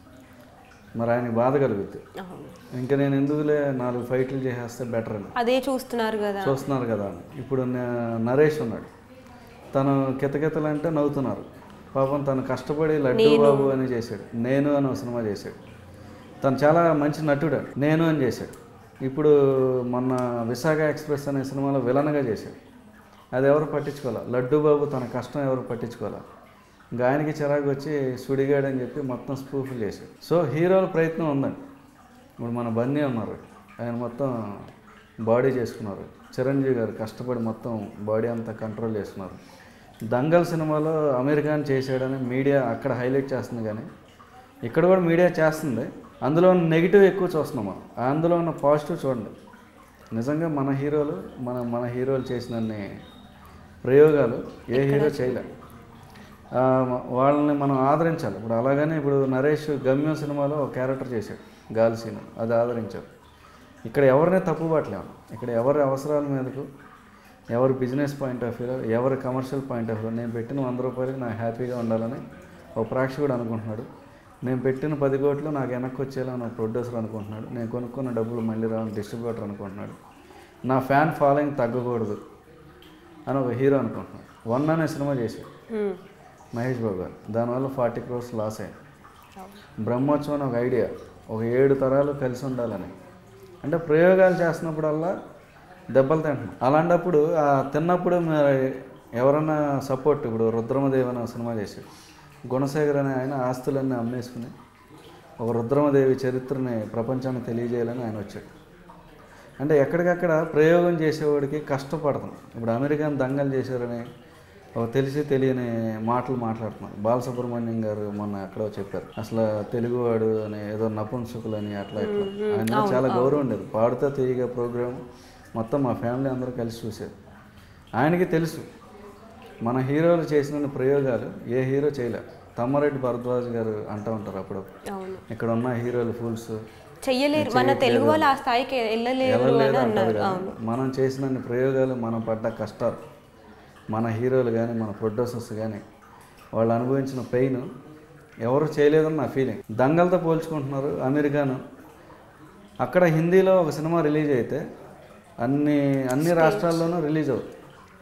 మరి ఆయనకి బాధ కలుగుద్ది అవును ఇంకా నేను ఎందుకులే నాలుగు ఫైట్లు చేసేస్తే బెటర్ అని అదే చూస్తున్నారు కదా చూస్తున్నారు కదా అని ఇప్పుడు న- నరేష్ ఉన్నాడు తను కితకితలంటే నవ్వుతున్నారు పాపం తను కష్టపడి లడ్డు బాబు అని చేశాడు నేను అని ఒక సినిమా చేశాడు తను చాలా మంచి నటుడు నేను అని చేశాడు ఇప్పుడు మొన్న విశాఖ ఎక్స్ప్రెస్ అనే సినిమాలో విలన్గా చేశాడు అది ఎవరు పట్టించుకోవాలి లడ్డు బాబు తన కష్టం ఎవరు పట్టించుకోవాలి ఇంకా ఆయనకి చిరాకు వచ్చి సుడిగాడు అని చెప్పి మొత్తం స్పూఫ్లు చేశాడు సో హీరోల ప్రయత్నం ఉందండి ఇప్పుడు మన బన్నీ ఉన్నారు ఆయన మొత్తం బాడీ చేసుకున్నారు చిరంజీవి గారు కష్టపడి మొత్తం బాడీ అంతా కంట్రోల్ చేసుకున్నారు దంగల్ సినిమాలో అమెరికాన్ చేశాడని మీడియా అక్కడ హైలైట్ చేస్తుంది కానీ ఇక్కడ కూడా మీడియా చేస్తుంది అందులో ఉన్న నెగిటివ్ ఎక్కువ చూస్తున్నాం మనం అందులో ఉన్న పాజిటివ్ చూడండి నిజంగా మన హీరోలు మన మన హీరోలు చేసినన్ని ప్రయోగాలు ఏ హీరో చేయలే ఆ, వాళ్ళని మనం ఆదరించాలి ఇప్పుడు అలాగనే ఇప్పుడు నరేష్ గమ్యం సినిమాలో ఒక క్యారెక్టర్ చేశాడు గాలి సీను అది ఆదరించారు ఇక్కడ ఎవరినే తప్పు పట్టలేము ఇక్కడ ఎవరి అవసరాల మీదకు ఎవరి బిజినెస్ పాయింట్ ఆఫ్ వ్యూలో ఎవరి కమర్షియల్ పాయింట్ ఆఫ్ వ్యూ నేను పెట్టిన వంద రూపాయలకి నాకు హ్యాపీగా ఉండాలని ఒక ప్రేక్షకుడు అనుకుంటున్నాడు నేను పెట్టిన పది కోట్లు నాకు వెనక్కి వచ్చేలా నా ప్రొడ్యూసర్ అనుకుంటున్నాడు నేను కొనుక్కున్న డబ్బులు మళ్ళీ రావాలని డిస్ట్రిబ్యూటర్ అనుకుంటున్నాడు నా ఫ్యాన్ ఫాలోయింగ్ తగ్గకూడదు అని ఒక హీరో అనుకుంటున్నాడు వన్ అనే సినిమా చేశాడు మ్మ్. మహేష్ బాబు గారు దానివల్ల ఫార్టీ క్రోర్స్ లాస్ అయ్యింది బ్రహ్మోత్సవం అని ఒక ఐడియా ఒక ఏడు తరాలు కలిసి ఉండాలని అంటే ప్రయోగాలు చేస్తున్నప్పుడల్లా దెబ్బలు తింటున్నాం అలాంటప్పుడు ఆ తిన్నప్పుడు మరి ఎవరన్నా సపోర్ట్ ఇప్పుడు రుద్రమదేవి అనే ఒక సినిమా చేశాడు గుణశేఖర్ అనే ఆయన ఆస్తులన్నీ అమ్మేసుకుని ఒక రుద్రమదేవి చరిత్రని ప్రపంచానికి తెలియజేయాలని ఆయన వచ్చాడు అంటే ఎక్కడికక్కడ ప్రయోగం చేసేవాడికి కష్టపడతాం ఇప్పుడు అమెరికన్ దంగలు చేశారని ఒక తెలిసి తెలియని మాటలు మాట్లాడుతున్నారు బాలసుబ్రహ్మణ్యం గారు మొన్న ఎక్కడో చెప్పారు అసలు తెలుగువాడు అని ఏదో నపుంసకులు అని అట్లా ఇట్లా ఆయన మీద చాలా గౌరవం ఉండేది పాడుతా తీయగా ప్రోగ్రామ్ మొత్తం మా ఫ్యామిలీ అందరూ కలిసి చూసేది ఆయనకి తెలుసు మన హీరోలు చేసిన ప్రయోగాలు ఏ హీరో చేయలే తమ్మారెడ్డి భరద్వాజ్ గారు అంటూ ఉంటారు అప్పుడు అవును ఇక్కడ ఉన్న హీరోలు ఫుల్స్ చెయ్యలేరు మన తెలుగు వాళ్ళు ఆ స్థాయికి వెళ్ళలేరు అని ఎవరు అంటారు అన్నారు కదా. అవును మనం చేసిన ప్రయోగాలు మనం పడ్డ కష్టాలు మన హీరోలు కానీ మన ప్రొడ్యూసర్స్ కానీ వాళ్ళు అనుభవించిన పెయిన్ ఎవరు చేయలేదని నా ఫీలింగ్ దంగలతో పోల్చుకుంటున్నారు అమెరికాను అక్కడ హిందీలో ఒక సినిమా రిలీజ్ అయితే అన్ని అన్ని రాష్ట్రాల్లోనూ రిలీజ్ అవుతుంది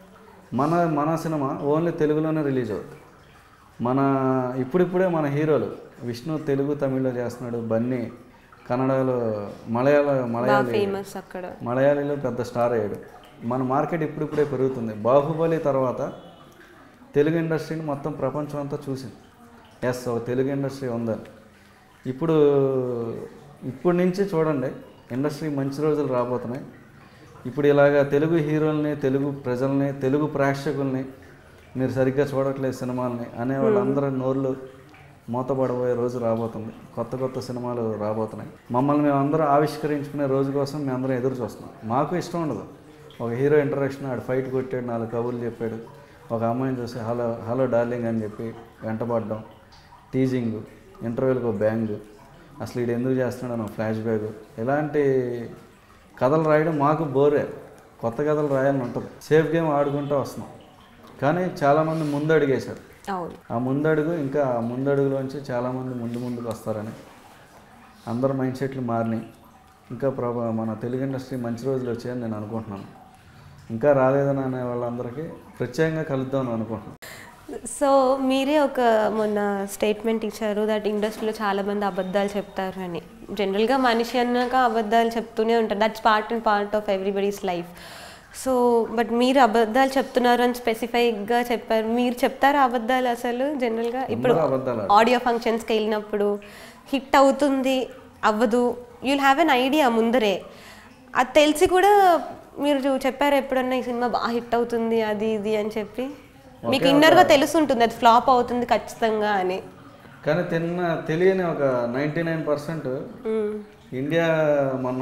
మన మన సినిమా ఓన్లీ తెలుగులోనే రిలీజ్ అవుతుంది మన ఇప్పుడిప్పుడే మన హీరోలు విష్ణు తెలుగు తమిళ్లో చేస్తున్నాడు బన్నీ కన్నడలో మలయాళ బాగా మలయాళీ ఫేమస్ అక్కడ మలయాళీలో పెద్ద స్టార్ అయ్యాడు మన మార్కెట్ ఇప్పుడిప్పుడే పెరుగుతుంది బాహుబలి తర్వాత తెలుగు ఇండస్ట్రీని మొత్తం ప్రపంచం అంతా చూసింది ఎస్ ఒక తెలుగు ఇండస్ట్రీ ఉందని ఇప్పుడు ఇప్పటి నుంచి చూడండి ఇండస్ట్రీ మంచి రోజులు రాబోతున్నాయి ఇప్పుడు ఇలాగ తెలుగు హీరోల్ని తెలుగు ప్రజల్ని తెలుగు ప్రేక్షకుల్ని మీరు సరిగ్గా చూడట్లేదు సినిమాల్ని అనే వాళ్ళందరూ నోర్లు మూతపడబోయే రోజు రాబోతుంది కొత్త కొత్త సినిమాలు రాబోతున్నాయి మమ్మల్ని మేము అందరం ఆవిష్కరించుకునే రోజు కోసం మేము అందరం ఎదురు చూస్తున్నాం మాకు ఇష్టం ఉండదు ఒక హీరో ఇంట్రడక్షన్ ఆడు ఫైట్ కొట్టాడు నాలుగు కబుర్లు చెప్పాడు ఒక అమ్మాయిని చూసి హలో హలో డార్లింగ్ అని చెప్పి వెంటపడడం టీజింగ్ ఇంటర్వ్యూలకు ఒక బ్యాంగ్ అసలు వీడు ఎందుకు చేస్తున్నాడు ఒక ఫ్లాష్ బ్యాగ్ ఇలాంటి కథలు రాయడం మాకు బోరే కొత్త కథలు రాయాలని ఉంటుంది సేఫ్ గేమ్ ఆడుకుంటూ వస్తున్నాం కానీ చాలామంది ముందు అడిగేశారు అవును ఆ ముందడుగు ఇంకా ఆ ముందడుగులోంచి చాలామంది ముందు ముందుకు వస్తారని అందరు మైండ్ సెట్లు మారినాయి ఇంకా ప్రభా మన తెలుగు ఇండస్ట్రీ మంచి రోజులు వచ్చాయని నేను అనుకుంటున్నాను ఇంకా రాలేదని అనే వాళ్ళందరికీ ప్రత్యేకంగా కలుద్దామని అనుకుంటున్నాను సో మీరే ఒక మొన్న స్టేట్మెంట్ ఇచ్చారు దట్ ఇండస్ట్రీలో చాలా మంది అబద్ధాలు చెప్తారు అని జనరల్గా మనిషి అన్నాక అబద్ధాలు చెప్తూనే ఉంటారు that's part and part of everybody's life so but మీరు అబద్ధాలు చెప్తున్నారు అని స్పెసిఫైక్గా చెప్పారు మీరు చెప్తారా అబద్ధాలు అసలు జనరల్గా ఇప్పుడు అందరూ అబద్ధాలు ఆడియో ఫంక్షన్స్కి వెళ్ళినప్పుడు హిట్ అవుతుంది అవ్వదు యూల్ హ్యావ్ ఎన్ ఐడియా ముందరే అది తెలిసి కూడా మీరు చెప్పారు ఎప్పుడన్నా ఈ సినిమా బాగా హిట్ అవుతుంది అది ఇది అని చెప్పి మీకు ఇన్నర్గా తెలుసుంటుంది అది ఫ్లాప్ అవుతుంది ఖచ్చితంగా అని కానీ తిన్న తెలియని ఒక నైంటీ నైన్ పర్సెంట్ మ్మ్. ఇండియా మొన్న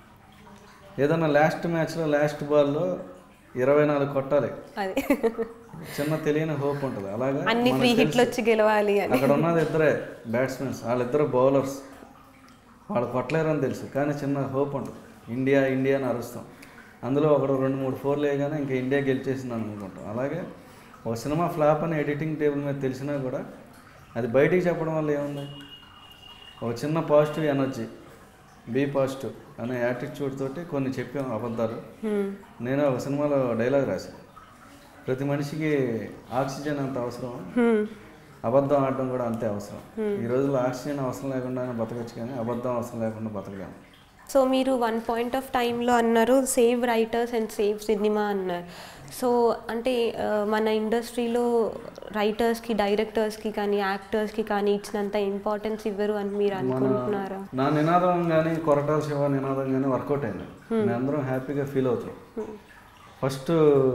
ఏదన్నా లాస్ట్ మ్యాచ్లో లాస్ట్ బాల్లో ఇరవై నాలుగు కొట్టాలి అది చిన్న తెలియని హోప్ ఉంటుంది అలాగే అన్ని ఫ్రీ హిట్లు వచ్చి గెలవాలి అని అక్కడ ఉన్నది ఇద్దరే బ్యాట్స్మెన్స్ వాళ్ళిద్దరు బౌలర్స్ వాళ్ళు కొట్టలేరని తెలుసు కానీ చిన్న హోప్ ఉంటుంది ఇండియా ఇండియా అని అరుస్తాం అందులో ఒకడు రెండు మూడు ఫోర్లు వేయగానే ఇంకా ఇండియా గెలిచేసింది అనుకుంటాం అలాగే ఒక సినిమా ఫ్లాప్ అని ఎడిటింగ్ టేబుల్ మీద తెలిసినా కూడా అది బయటికి చెప్పడం వల్ల ఏముంది ఒక చిన్న పాజిటివ్ ఎనర్జీ బీ పాజిటివ్ అనే యాటిట్యూడ్ తోటి కొన్ని చెప్పాం అబద్ధాలు మ్మ్. నేను ఒక సినిమాలో డైలాగ్ రాశాను ప్రతి మనిషికి ఆక్సిజన్ అంత అవసరం మ్మ్. అబద్ధం ఆడడం కూడా అంతే అవసరం ఈ రోజుల్లో ఆక్సిజన్ అవసరం లేకుండా బతకచ్చు కానీ అబద్ధం అవసరం లేకుండా బతకలేము సో మీరు వన్ పాయింట్ ఆఫ్ టైంలో అన్నారు save writers and save cinema అన్నారు సో అంటే ఆ, మన ఇండస్ట్రీలో రైటర్స్కి డైరెక్టర్స్కి కానీ యాక్టర్స్కి కానీ ఇచ్చినంత ఇంపార్టెన్స్ ఇవ్వరు అని మీరు అనుకుంటున్నారా నా నినాదం కానీ కొరటాల శివ నినాదం కానీ వర్కౌట్ అయింది మేము అందరం హ్యాపీగా ఫీల్ అవుతాం ఫస్ట్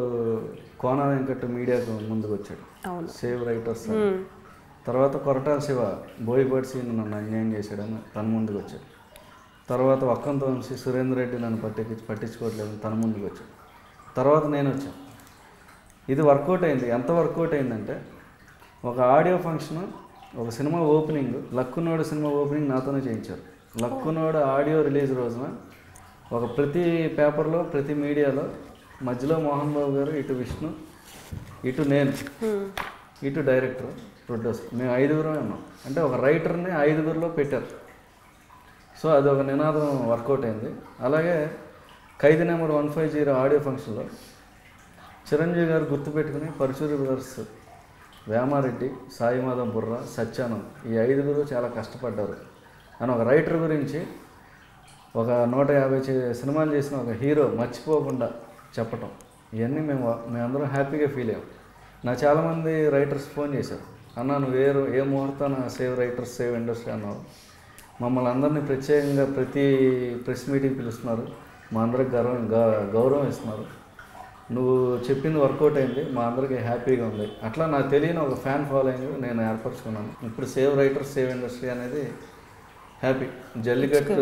కోన వెంకట్ మీడియాకు ముందుకు వచ్చాడు అవును సేవ్ రైటర్స్ అని. మ్మ్. తర్వాత కొరటాల శివ బోయిబర్డ్సి నన్ను అన్యాయం చేశాడని తన ముందుకు వచ్చాడు తర్వాత ఒక్కంత వంశీ సురేందర్ రెడ్డి నన్ను పట్టించి పట్టించుకోవట్లేదు తన ముందుకు వచ్చాడు తర్వాత నేను వచ్చాను ఇది వర్కౌట్ అయింది ఎంత వర్కౌట్ అయిందంటే ఒక ఆడియో ఫంక్షన్ ఒక cinema opening Luckkunnodu cinema opening నాతోనే చేయించారు లక్కునోడు ఆడియో రిలీజ్ రోజున ఒక ప్రతి పేపర్లో ప్రతి మీడియాలో మధ్యలో మోహన్ బాబు గారు ఇటు విష్ణు ఇటు నేను మ్మ్. ఇటు డైరెక్టర్ ప్రొడ్యూసర్ మేము ఐదుగురమే ఉన్నాం అంటే ఒక రైటర్ని ఐదుగురిలో పెట్టారు సో అది ఒక నినాదం వర్కౌట్ అయింది అలాగే Khaidi number one five zero audio ఫంక్షన్లో చిరంజీవి గారు గుర్తుపెట్టుకుని పరచూరి బ్రదర్స్ వేమారెడ్డి సాయిమాధం బుర్ర సత్యానంద్ ఈ ఐదుగురు చాలా కష్టపడ్డారు అని ఒక రైటర్ గురించి ఒక నూట యాభై చే- సినిమాలు చేసిన ఒక హీరో మర్చిపోకుండా చెప్పటం ఇవన్నీ మేము మేమందరం హ్యాపీగా ఫీల్ అయ్యాం నా చాలామంది రైటర్స్ ఫోన్ చేశారు అన్న నువ్వు ఏ రో- ఏ ముహూర్తాన సేవ్ రైటర్స్ సేవ్ ఇండస్ట్రీ అన్నావు మమ్మల్ని అందరినీ ప్రత్యేకంగా ప్రతి ప్రెస్ మీటింగ్ పిలుస్తున్నారు మా అందరికి గౌరవం గౌ- గౌరవం ఇస్తున్నారు నువ్వు చెప్పింది వర్కౌట్ అయింది మా అందరికీ హ్యాపీగా ఉంది అట్లా నాకు తెలియని ఒక ఫ్యాన్ ఫాలోయింగ్ నేను ఏర్పరచుకున్నాను ఇప్పుడు సేవ్ రైటర్స్ సేవ్ ఇండస్ట్రీ అనేది హ్యాపీ జల్లికట్టు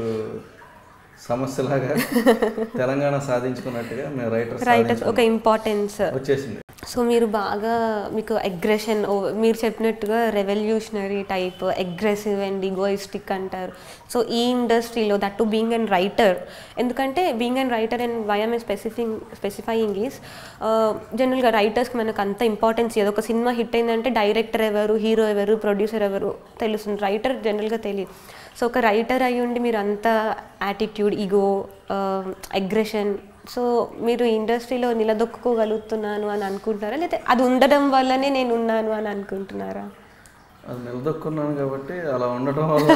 సమస్యలాగా తెలంగాణ సాధించుకున్నట్టుగా మేము రైటర్స్ రైటర్స్ ఒక ఇంపార్టెన్స్ వచ్చేసింది సో మీరు బాగా మీకు అగ్రెషన్ మీరు చెప్పినట్టుగా revolutionary type aggressive and egoistic అంటారు సో ఈ ఇండస్ట్రీలో that to being and writer ఎందుకంటే being and writer and why am specifying specifying is జనరల్గా రైటర్స్కి మనకు అంత ఇంపార్టెన్స్ ఏదో ఒక సినిమా హిట్ అయిందంటే డైరెక్టర్ ఎవరు హీరో ఎవరు ప్రొడ్యూసర్ ఎవరు తెలుస్తుంది రైటర్ జనరల్గా తెలియదు సో ఒక రైటర్ అయి ఉండి మీరు అంత యాటిట్యూడ్ ఈగో అగ్రెషన్ సో మీరు ఇండస్ట్రీలో నిలదొక్కుకోగలుగుతున్నాను అని అనుకుంటున్నారా లేకపోతే అది ఉండడం వల్లనే నేను ఉన్నాను అని అనుకుంటున్నారా అది నిలదొక్కున్నాను కాబట్టి అలా ఉండటం వల్ల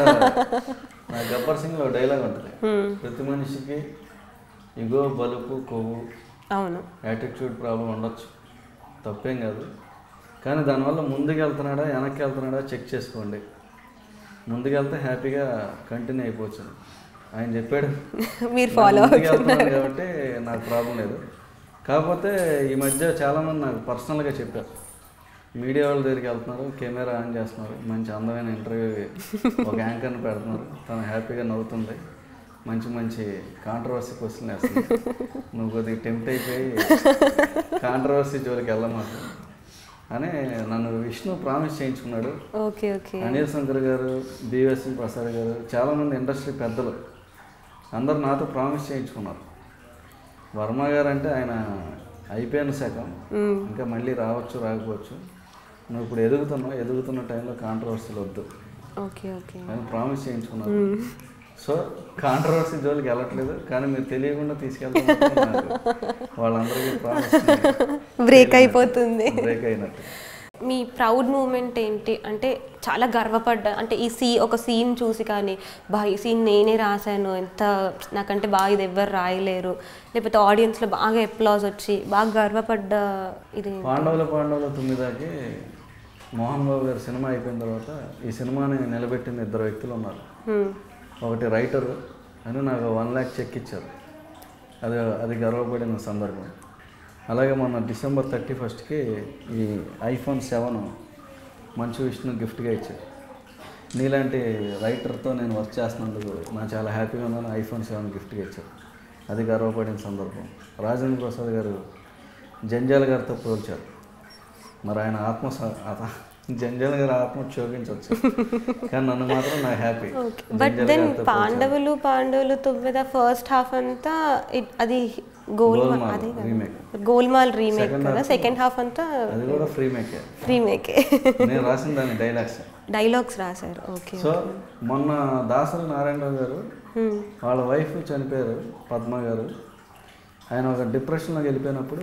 నా గబ్బర్ సింగ్లో డైలాగ్ ఉంటుంది ప్రతి మనిషికి ఇగో బలుపు కొవ్వు అవును యాటిట్యూడ్ ప్రాబ్లం ఉండొచ్చు తప్పేం కాదు కానీ దానివల్ల ముందుకు వెళ్తున్నాడా వెనక్కి వెళ్తున్నాడా చెక్ చేసుకోండి ముందుకెళ్తే హ్యాపీగా కంటిన్యూ అయిపోవచ్చు ఆయన చెప్పాడు మీరు ఫాలో ముందుకు వెళ్తున్నాను కాబట్టి నాకు ప్రాబ్లం లేదు కాకపోతే ఈ మధ్య చాలామంది నాకు పర్సనల్గా చెప్పారు మీడియా వాళ్ళ దగ్గరికి వెళ్తున్నారు కెమెరా ఆన్ చేస్తున్నారు మంచి అందమైన ఇంటర్వ్యూ ఒక యాంకర్ని పెడుతున్నారు తను హ్యాపీగా నవ్వుతుంది మంచి మంచి కాంట్రవర్సీ క్వశ్చన్ వేస్తుంది నువ్వు కొద్దిగా టెంప్ట్ అయిపోయి కాంట్రవర్సీ జోలికి వెళ్ళమాకు అని నన్ను విష్ణు ప్రామిస్ చేయించుకున్నాడు okay okay Anil Shankar garu BSN Prasad గారు చాలామంది ఇండస్ట్రీ పెద్దలు అందరు నాతో ప్రామిస్ చేయించుకున్నారు వర్మ గారు అంటే ఆయన అయిపోయిన శాఖం ఇంకా మళ్ళీ రావచ్చు రాకపోవచ్చు నువ్వు ఇప్పుడు ఎదుగుతున్నావు ఎదుగుతున్న టైంలో కాంట్రవర్సీలు వద్దు ఓకే ఓకే అని ప్రామిస్ చేయించుకున్నారు సో కాంట్రవర్సీ జోలికి వెళ్ళట్లేదు కానీ మీరు తెలియకుండా తీసుకెళ్తాను వాళ్ళందరికీ ప్రామిస్ బ్రేక్ అయిపోతుంది బ్రేక్ అయినట్టు మీ ప్రౌడ్ మూమెంట్ ఏంటి అంటే చాలా గర్వపడ్డా అంటే ఈ సీ ఒక సీన్ చూసి కానీ బా ఈ సీన్ నేనే రాశాను ఎంత నాకంటే బాగా ఇది ఎవ్వరు రాయలేరు లేకపోతే ఆడియన్స్లో బాగా అప్లాజ్ వచ్చి బాగా గర్వపడ్డ ఇది పాండవుల పాండవుల తొమ్మిదాకి మోహన్ బాబు గారి సినిమా అయిపోయిన తర్వాత ఈ సినిమాని నిలబెట్టిన ఇద్దరు వ్యక్తులు ఉన్నారు హ్మ్. ఒకటి రైటర్ అని నాకు వన్ ల్యాక్ చెక్ ఇచ్చారు అది అది గర్వపడిన సందర్భం అలాగే మొన్న డిసెంబర్ థర్టీ ఫస్ట్కి ఈ ఐఫోన్ సెవెన్ మంచు విష్ణు గిఫ్ట్గా ఇచ్చారు నీలాంటి రైటర్తో నేను వర్క్ చేస్తున్నందుకు నాకు చాలా హ్యాపీగా ఉందని ఐఫోన్ సెవెన్ గిఫ్ట్గా ఇచ్చారు అది గర్వపడిన సందర్భం రాజేంద్ర ప్రసాద్ గారు జంజాల గారితో పోల్చారు మరి ఆయన ఆత్మ స- అత- జంజాల గారి ఆత్మ క్షోభించవచ్చు కానీ నన్ను మాత్రం నాకు happy but then Pandavulu Pandavulu తొమ్మిద ఫస్ట్ హాఫ్ అంతా it- అది గోల్మాల్ గోల్మాల్ అదే కదా remake. గోల్మాల్ రీమేక్ Second కదా half- సెకండ్ హాఫ్ అంతా అది కూడా ఫ్రీ మేకే రీమేకే నేను రాసిన దాని డైలాగ్స్ డైలాగ్స్ రాశారు ఓకే సో మొన్న దాసరి నారాయణరావు గారు వాళ్ళ వైఫ్ చనిపోయారు పద్మ గారు ఆయన ఒక డిప్రెషన్లోకి వెళ్ళిపోయినప్పుడు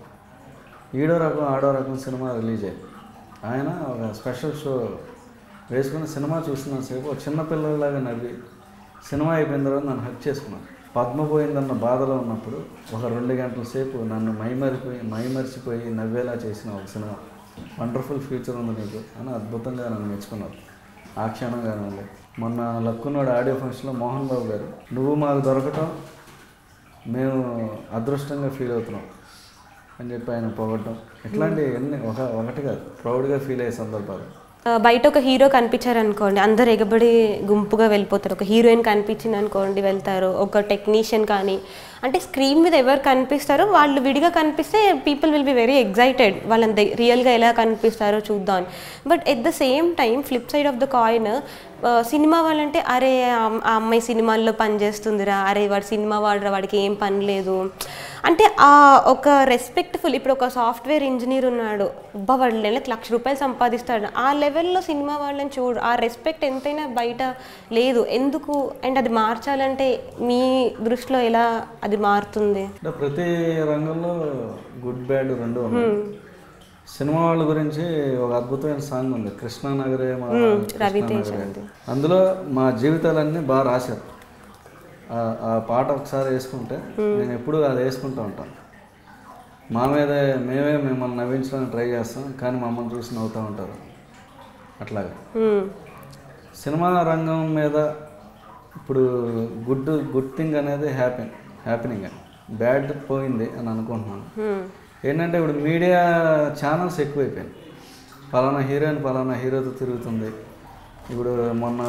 ఈడో రకం ఆడో రకం సినిమా రిలీజ్ అయ్యింది ఆయన ఒక స్పెషల్ షో వేసుకుని సినిమా చూస్తున్నంతసేపు ఒక చిన్న పిల్లలాగా నవ్వి సినిమా అయిపోయిన తర్వాత నన్ను హక్ చేసుకున్నాను పద్మ పోయిందన్న బాధలో ఉన్నప్పుడు ఒక రెండు గంటల సేపు నన్ను మైమరిపోయి మైమరిచిపోయి నవ్వేలా చేసిన ఒక సినిమా వండర్ఫుల్ ఫ్యూచర్ ఉంది నీకు అని అద్భుతంగా నన్ను మెచ్చుకున్నారు ఆ క్షణం కానివ్వండి మొన్న లక్కున్నాడు ఆడియో ఫంక్షన్లో మోహన్ బాబు గారు నువ్వు మాకు దొరకటం మేము అదృష్టంగా ఫీల్ అవుతున్నాం అని చెప్పి ఆయన పొగట్టం ఇట్లాంటి ఎన్ని ఒక ఒకటి కాదు ప్రౌడ్గా ఫీల్ అయ్యే సందర్భాలు ఆ, బయట ఒక హీరో కనిపించారు అనుకోండి అందరు ఎగబడి గుంపుగా వెళ్ళిపోతారు ఒక హీరోయిన్ కనిపించింది అనుకోండి వెళ్తారు ఒక టెక్నీషియన్ కానీ అంటే స్క్రీన్ మీద ఎవరు కనిపిస్తారో వాళ్ళు విడిగా కనిపిస్తే people will be very excited వాళ్ళని రియల్గా ఎలా కనిపిస్తారో చూద్దాం but at the same time flip side of the coin cinema వాళ్ళంటే అరే ఆ అమ్- ఆ అమ్మాయి సినిమాల్లో పని చేస్తుందిరా అరే వాడు సినిమా వాడురా వాడికి ఏం పని లేదు అంటే ఆ ఒక రెస్పెక్ట్ఫుల్ ఇప్పుడు ఒక సాఫ్ట్వేర్ ఇంజనీర్ ఉన్నాడు అబ్బా వాడు నెలకు లక్ష రూపాయలు సంపాదిస్తాడు ఆ లెవెల్లో సినిమా వాళ్ళని చూడు ఆ రెస్పెక్ట్ ఎంతైనా బయట లేదు ఎందుకు అండ్ అది మార్చాలంటే మీ దృష్టిలో ఎలా అది మారుతుంది అంటే ప్రతి రంగంలో గుడ్ బ్యాడ్ రెండు ఉన్నాయి సినిమా వాళ్ళ గురించి ఒక అద్భుతమైన సాంగ్ ఉంది కృష్ణానగరే మా కృష్ణానగరే. అందులో మా జీవితాలన్నీ బాగా రాశారు ఆ- ఆ పాట ఒకసారి వేసుకుంటే నేను ఎప్పుడు అది వేసుకుంటూ ఉంటాను మా మీదే మేమే మిమ్మల్ని నవ్వించడానికి ట్రై చేస్తాం కానీ మమ్మల్ని చూసి నవ్వుతూ ఉంటారు అట్లాగే Hmm. సినిమా రంగం మీద ఇప్పుడు గుడ్ గుడ్ థింగ్ అనేది హ్యాపీ హ్యాపీనింగ్ బ్యాడ్ పోయింది అని అనుకుంటున్నాను Hmm. ఏంటంటే ఇప్పుడు మీడియా ఛానల్స్ ఎక్కువైపోయింది పలానా హీరోయిన్ పలానా హీరోతో తిరుగుతుంది ఇప్పుడు మొన్న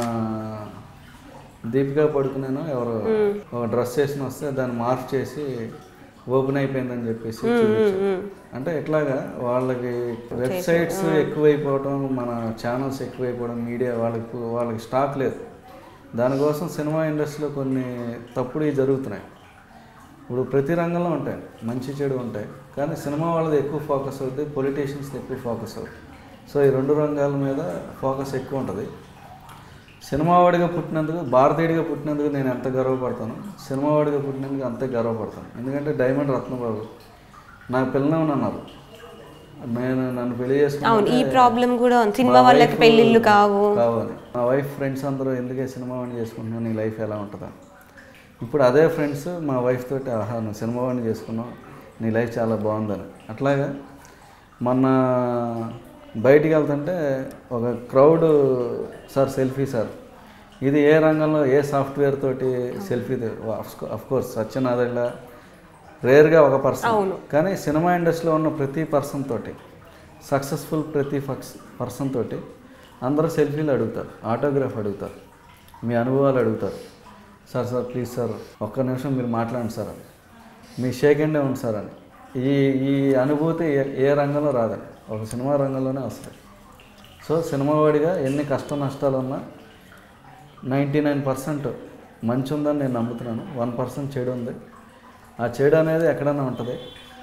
దీపికా పడుకునేను ఎవరు ఒక డ్రెస్ వేసుకుని వస్తే దాన్ని మార్క్ చేసి ఓపెన్ అయిపోయిందని చెప్పేసి చూపించారు. అంటే ఇట్లాగా వాళ్ళకి వెబ్సైట్స్ ఎక్కువైపోవడం మన ఛానల్స్ ఎక్కువైపోవడం మీడియా వాళ్ళకి వాళ్ళకి స్టాక్ లేదు దానికోసం సినిమా ఇండస్ట్రీలో కొన్ని తప్పుడు జరుగుతున్నాయి ఇప్పుడు ప్రతి రంగంలో ఉంటాయి మంచి చెడు ఉంటాయి కానీ సినిమా వాళ్ళది ఎక్కువ ఫోకస్ అవుతుంది పొలిటీషియన్స్ది ఎక్కువ ఫోకస్ అవుతుంది సో ఈ రెండు రంగాల మీద ఫోకస్ ఎక్కువ ఉంటుంది సినిమా వాడిగా పుట్టినందుకు భారతీయుడిగా పుట్టినందుకు నేను ఎంత గర్వపడతాను సినిమా వాడిగా పుట్టినందుకు అంతే గర్వపడతాను ఎందుకంటే డైమండ్ రత్నబాబు నాకు పిల్లలు అన్నారు నేను నన్ను పెళ్లి అవును చేసుకుని ఈ ప్రాబ్లం కూడా ఉంది సినిమా వాళ్ళకి పెళ్ళిళ్ళు కావు కావాలి మా వైఫ్ ఫ్రెండ్స్ అందరూ ఎందుకే సినిమా వాడిని చేసుకుంటున్నావు నీ లైఫ్ ఎలా ఉంటుందా ఇప్పుడు అదే ఫ్రెండ్స్ మా వైఫ్ తోటి ఆహా నువ్వు సినిమా వాడిని చేసుకున్నావు నీ లైఫ్ చాలా బాగుందని అట్లాగా మొన్న బయటికి వెళ్తుంటే ఒక క్రౌడ్ సార్ సెల్ఫీ సార్ ఇది ఏ రంగంలో ఏ సాఫ్ట్వేర్ తోటి సెల్ఫీ అఫ్ కోర్స్ సత్యనారాయణ రేర్గా ఒక పర్సన్ అవును. కానీ సినిమా ఇండస్ట్రీలో ఉన్న ప్రతి పర్సన్ తోటి సక్సెస్ఫుల్ ప్రతి ఫక్స్ పర్సన్ తోటి అందరూ సెల్ఫీలు అడుగుతారు ఆటోగ్రాఫ్ అడుగుతారు మీ అనుభవాలు అడుగుతారు సార్ సార్ ప్లీజ్ సార్ ఒక్క నిమిషం మీరు మాట్లాడండి సార్ అని మీ షేక్ హ్యాండే ఉంది సార్ అని ఈ ఈ అనుభూతి ఏ ఏ రంగంలో రాదని ఒక సినిమా రంగంలోనే వస్తుంది సో సినిమా వాడిగా ఎన్ని కష్ట నష్టాలు ఉన్నా నైంటీ నైన్ పర్సెంట్ మంచి ఉందని నేను నమ్ముతున్నాను వన్ పర్సెంట్ చెడు ఉంది ఆ చెడు అనేది ఎక్కడైనా ఉంటుంది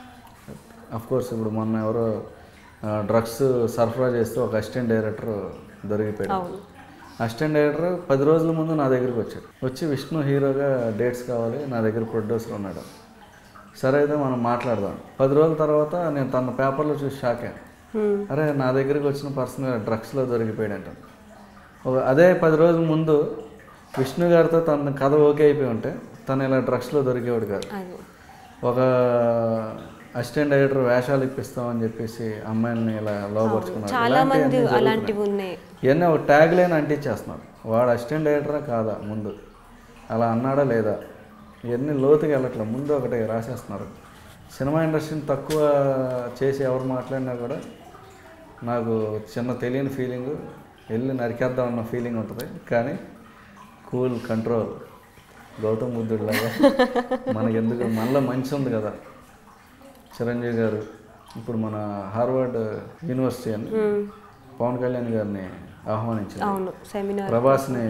కోర్స్ ఇప్పుడు మొన్న ఎవరో డ్రగ్స్ సరఫరా చేస్తూ ఒక అసిస్టెంట్ డైరెక్టర్ దొరికిపోయాడు అవును అసిస్టెంట్ డైరెక్టర్ పది రోజుల ముందు నా దగ్గరికి వచ్చాడు వచ్చి విష్ణు హీరోగా డేట్స్ కావాలి నా దగ్గర ప్రొడ్యూసర్ ఉన్నాడు సరే అయితే మనం మాట్లాడదాం పది రోజుల తర్వాత నేను తన పేపర్లో చూసి షాక్ అయ్యాను Hmm. అరే నా దగ్గరికి వచ్చిన పర్సన్ డ్రగ్స్లో దొరికిపోయాడంట ఒక అదే పది రోజుల ముందు విష్ణు గారితో తన కథ ఓకే అయిపోయి ఉంటే తను ఇలా డ్రగ్స్లో దొరికేవాడు కాదు అది ఒక అసిస్టెంట్ డైరెక్టర్ వేషాలు ఇప్పిస్తామని చెప్పేసి అమ్మాయిని ఇలా లోపరుచుకున్నారు చాలా ఇలాంటివన్నీ మంది జరుగుతున్నాయి. అలాంటివి ఉన్నాయి ఇవన్నీ ఒక ట్యాగ్ లైన్ అంటించేస్తున్నారు వాడు అసిస్టెంట్ డైరెక్టరా కాదా ముందు అలా అన్నాడా లేదా ఇవన్నీ లోతుగా వెళ్ళట్లే ముందు ఒకటి రాసేస్తున్నారు సినిమా ఇండస్ట్రీని తక్కువ చేసి ఎవరు మాట్లాడినా కూడా నాకు చిన్న తెలియని ఫీలింగ్ వెళ్ళి నరికేద్దాం అన్న ఫీలింగ్ ఉంటుంది కానీ కూల్ కంట్రోల్ గౌతమ్ బుద్ధుడిలాగా మనకెందుకు మనలో మంచి ఉంది కదా చిరంజీవి గారు ఇప్పుడు మన హార్వర్డ్ యూనివర్సిటీ అని పవన్ కళ్యాణ్ గారిని ఆహ్వానించారు అవును సెమినార్ ప్రభాస్ని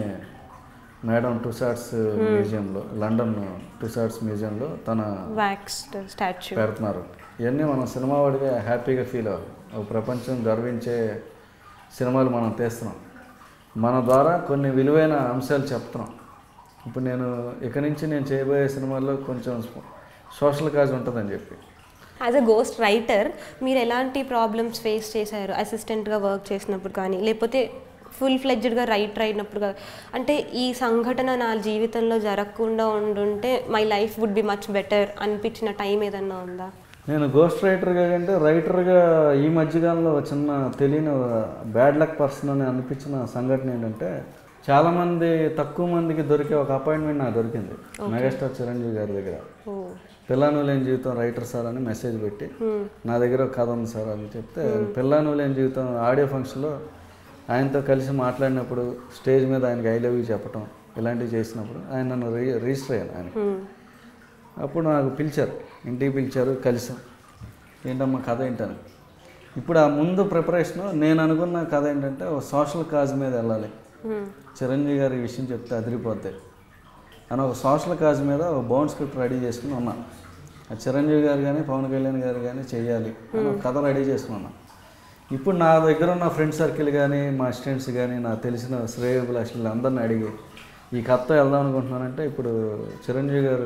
మేడం టుసాట్స్ మ్యూజియంలో లండన్ టుసాట్స్ మ్యూజియంలో తన వ్యాక్స్డ్ స్టాచ్యూ పెడుతున్నారు ఇవన్నీ మనం సినిమా వాడిగా హ్యాపీగా ఫీల్ అవ్వాలి ఒక ప్రపంచం గర్వించే సినిమాలు మనం తీస్తున్నాం మన ద్వారా కొన్ని విలువైన అంశాలు చెప్తున్నాం ఇప్పుడు నేను ఇక నుంచి నేను చేయబోయే సినిమాల్లో కొంచెం సోషల్ కాజ్ ఉంటుందని చెప్పి యాజ్ అ గోస్ట్ రైటర్ మీరు ఎలాంటి ప్రాబ్లమ్స్ ఫేస్ చేశారు అసిస్టెంట్గా వర్క్ చేసినప్పుడు కానీ లేకపోతే ఫుల్ ఫ్లెడ్జ్డ్గా రైటర్ అయినప్పుడు కానీ అంటే ఈ సంఘటన నా జీవితంలో జరగకుండా ఉండుంటే my life would be much better అనిపించిన టైం ఏదన్నా ఉందా నేను గోస్ట్ రైటర్గా కంటే రైటర్గా ఈ మధ్యకాలంలో ఒక చిన్న తెలియని బ్యాడ్ లక్ పర్సన్ అని అనిపించిన సంఘటన ఏంటంటే చాలామంది తక్కువ మందికి దొరికే ఒక అపాయింట్మెంట్ నాకు దొరికింది మెగాస్టార్ చిరంజీవి గారి దగ్గర ఓ పిల్లాను లేని జీవితం రైటర్ సార్ అని మెసేజ్ పెట్టి నా దగ్గర ఒక కథ ఉంది సార్ అని చెప్తే పిల్లాను లేని జీవితం ఆడియో ఫంక్షన్లో ఆయనతో కలిసి మాట్లాడినప్పుడు స్టేజ్ మీద ఆయనకి ఐ లవ్ యూ చెప్పటం ఇలాంటివి చేసినప్పుడు ఆయన నన్ను రి రిజిస్టర్ అయ్యాను ఆయన అప్పుడు నాకు పిలిచారు ఇంటికి పిలిచారు కలిసాం ఏంటమ్మా కథ ఏంటని ఇప్పుడు ఆ ముందు ప్రిపరేషన్ నేను అనుకున్న కథ ఏంటంటే ఒక సోషల్ కాజ్ మీద వెళ్ళాలి మ్మ్. చిరంజీవి గారి ఈ విషయం చెప్తే అదిరిపోతాయి అని ఒక సోషల్ కాజ్ మీద ఒక బౌండ్ స్క్రిప్ట్ రెడీ చేసుకుని ఉన్నా ఆ చిరంజీవి గారు కానీ పవన్ కళ్యాణ్ గారు కానీ చేయాలి అని ఒక కథ రెడీ చేసుకుని ఉన్నా ఇప్పుడు నా దగ్గర ఉన్న ఫ్రెండ్ సర్కిల్ కానీ మా స్టూడెంట్స్ కానీ నాకు తెలిసిన శ్రేయభిలాషులు అందరిని అడిగి ఈ కథతో వెళ్దాం అనుకుంటున్నానంటే ఇప్పుడు చిరంజీవి గారు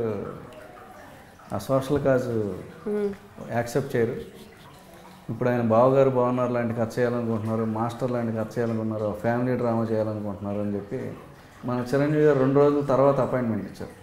ఆ సోషల్ కాజ్ మ్మ్. యాక్సెప్ట్ చేయరు ఇప్పుడు ఆయన బావగారు బాగున్నారు లాంటి కథ చేయాలనుకుంటున్నారు మాస్టర్ లాంటి కథ చేయాలనుకుంటున్నారు ఫ్యామిలీ డ్రామా చేయాలనుకుంటున్నారు అని చెప్పి మన చిరంజీవి గారు రెండు రోజుల తర్వాత అపాయింట్మెంట్ ఇచ్చారు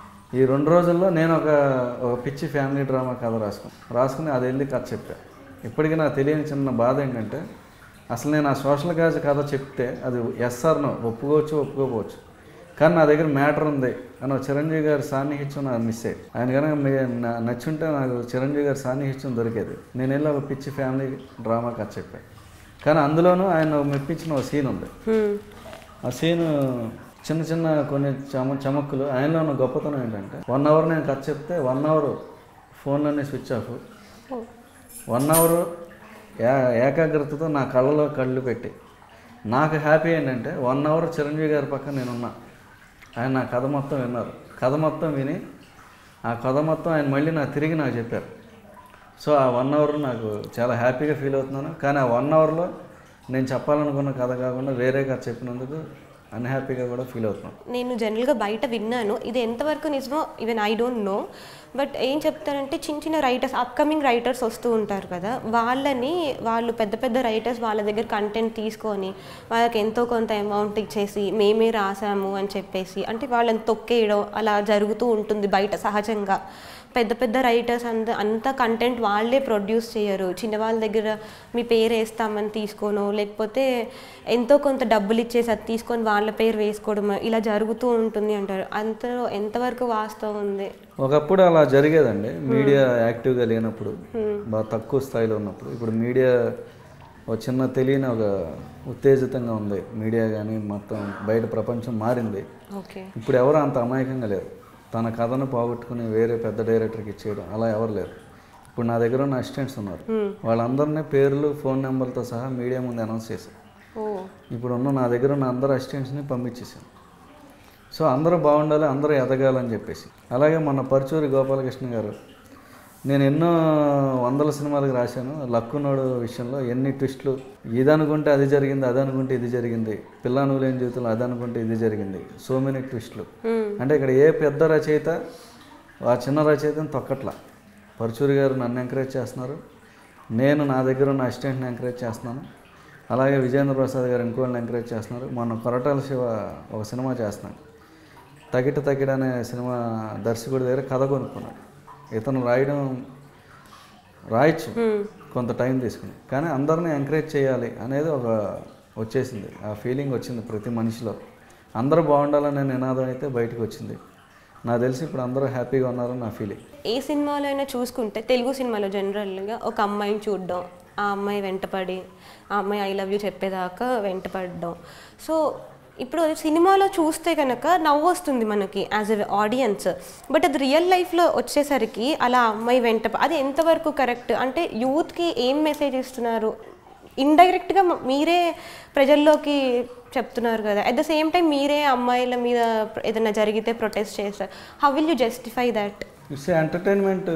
ఈ రెండు రోజుల్లో నేను ఒక ఒక పిచ్చి ఫ్యామిలీ డ్రామా కథ రాసుకుని రాసుకుని అది వెళ్ళి కథ చెప్పాను ఇప్పటికీ నాకు తెలియని చిన్న బాధ ఏంటంటే అసలు నేను ఆ సోషల్ కాజ్ కథ చెప్తే అది ఎస్ఆర్నో ఒప్పుకోవచ్చు ఒప్పుకోకపోవచ్చు కానీ నా దగ్గర మ్యాటర్ ఉంది అని ఒక చిరంజీవి గారి సాన్నిహిత్యం నాకు మిస్ అయ్యి ఆయన కనుక మీ- నా- నచ్చుంటే నాకు చిరంజీవి గారి సాన్నిహిత్యం దొరికేది నేను వెళ్ళి ఒక పిచ్చి ఫ్యామిలీ డ్రామా కథ చెప్పాను కానీ అందులోనూ ఆయన మెప్పించిన ఒక సీన్ ఉంది మ్మ్. ఆ సీన్ చిన్న చిన్న కొన్ని చమ చమక్కులు ఆయనలో ఉన్న గొప్పతనం ఏంటంటే వన్ అవర్ నేను కథ చెప్తే వన్ అవర్ ఫోన్లన్నీ స్విచ్ ఆఫ్ ఓ. వన్ అవర్ ఏ ఏకాగ్రతతో నా కళ్ళలో కళ్ళు పెట్టి నాకు హ్యాపీ ఏంటంటే వన్ అవర్ చిరంజీవి గారి పక్కన నేనున్నా ఆయన నా కథ మొత్తం విన్నారు కథ మొత్తం విని ఆ కథ మొత్తం ఆయన మళ్ళీ నాకు తిరిగి నాకు చెప్పారు సో ఆ వన్ అవర్ నాకు చాలా హ్యాపీగా ఫీల్ అవుతున్నాను కానీ ఆ వన్ అవర్లో నేను చెప్పాలనుకున్న కథ కాకుండా వేరే కథ చెప్పినందుకు అన్హ్యాపీగా కూడా ఫీల్ అవుతున్నాను నేను జనరల్గా బయట విన్నాను ఇది ఎంతవరకు నిజమో even I don't know but ఏం చెప్తారంటే చిన్న చిన్న రైటర్స్ అప్కమింగ్ రైటర్స్ వస్తూ ఉంటారు కదా వాళ్ళని వాళ్ళు పెద్ద పెద్ద రైటర్స్ వాళ్ళ దగ్గర కంటెంట్ తీసుకొని వాళ్ళకి ఎంతో కొంత అమౌంట్ ఇచ్చేసి మేమే రాసాము అని చెప్పేసి అంటే వాళ్ళని తొక్కేయడం అలా జరుగుతూ ఉంటుంది బయట సహజంగా పెద్ద పెద్ద రైటర్స్ అంత అంత కంటెంట్ వాళ్ళే ప్రొడ్యూస్ చేయరు చిన్న వాళ్ళ దగ్గర మీ పేరు వేస్తామని తీసుకోను లేకపోతే ఎంతో కొంత డబ్బులు ఇచ్చేసి అది తీసుకొని వాళ్ళ పేరు వేసుకోవడం ఇలా జరుగుతూ ఉంటుంది అంటారు అంత ఎంతవరకు వాస్తవం ఉంది ఒకప్పుడు అలా జరిగేదండి మీడియా యాక్టివ్గా లేనప్పుడు బాగా తక్కువ స్థాయిలో ఉన్నప్పుడు ఇప్పుడు మీడియా ఒక చిన్న తెలియని ఒక ఉత్తేజితంగా ఉంది మీడియా కానీ మొత్తం బయట ప్రపంచం మారింది ఓకే ఇప్పుడు ఎవరు అంత అమాయకంగా లేరు తన కథను పోగొట్టుకుని వేరే పెద్ద డైరెక్టర్కి ఇచ్చేయడం అలా ఎవరు లేరు ఇప్పుడు నా దగ్గర ఉన్న అసిస్టెంట్స్ ఉన్నారు వాళ్ళందరినీ పేర్లు ఫోన్ నెంబర్లతో సహా మీడియా ముందు అనౌన్స్ చేశారు ఓ ఇప్పుడు ఉన్న నా దగ్గర ఉన్న అందరు అసిస్టెంట్స్ని పంపించేసాను సో అందరూ బాగుండాలి అందరూ ఎదగాలని చెప్పేసి అలాగే మన పరుచూరి గోపాలకృష్ణ గారు నేను ఎన్నో వందల సినిమాలకు రాశాను లక్కునోడు విషయంలో ఎన్ని ట్విస్టులు ఇది అనుకుంటే అది జరిగింది అది అనుకుంటే ఇది జరిగింది పిల్ల నువ్వు లేని జీవితంలో అది అనుకుంటే ఇది జరిగింది సో మెనీ ట్విస్టులు అంటే ఇక్కడ ఏ పెద్ద రచయిత ఆ చిన్న రచయితని తొక్కట్లా పరుచూరి గారు నన్ను ఎంకరేజ్ చేస్తున్నారు నేను నా దగ్గర ఉన్న అసిస్టెంట్ని ఎంకరేజ్ చేస్తున్నాను అలాగే విజేంద్ర ప్రసాద్ గారు ఇంకోళ్ళని ఎంకరేజ్ చేస్తున్నారు మొన్న కొరటాల శివ ఒక సినిమా చేస్తున్నాడు తగిట తగిట అనే సినిమా దర్శకుడి దగ్గర కథ కొనుక్కున్నాడు ఇతను రాయడం రాయొచ్చు కొంత టైం తీసుకుని కానీ అందరినీ ఎంకరేజ్ చేయాలి అనేది ఒక వచ్చేసింది ఆ ఫీలింగ్ వచ్చింది ప్రతి మనిషిలో అందరూ బాగుండాలనే నినాదం అయితే బయటకు వచ్చింది నాకు తెలిసి ఇప్పుడు అందరూ హ్యాపీగా ఉన్నారని నా ఫీలింగ్ ఏ సినిమాలో అయినా చూసుకుంటే తెలుగు సినిమాలో జనరల్గా ఒక అమ్మాయిని చూడడం ఆ అమ్మాయి వెంటపడి ఆ అమ్మాయి ఐ లవ్ యూ చెప్పేదాకా వెంటపడడం సో ఇప్పుడు సినిమాలో చూస్తే కనుక నవ్వు వస్తుంది మనకి యాజ్ ఎ ఆడియన్స్ బట్ అది రియల్ లైఫ్లో వచ్చేసరికి అలా అమ్మాయి వెంట అది ఎంతవరకు కరెక్ట్ అంటే యూత్కి ఏం మెసేజ్ ఇస్తున్నారు ఇండైరెక్ట్గా మీరే ప్రజల్లోకి చెప్తున్నారు కదా అట్ ద సేమ్ టైం మీరే అమ్మాయిల మీద ఏదైనా జరిగితే ప్రొటెస్ట్ చేస్తారు how will you justify that it's entertainment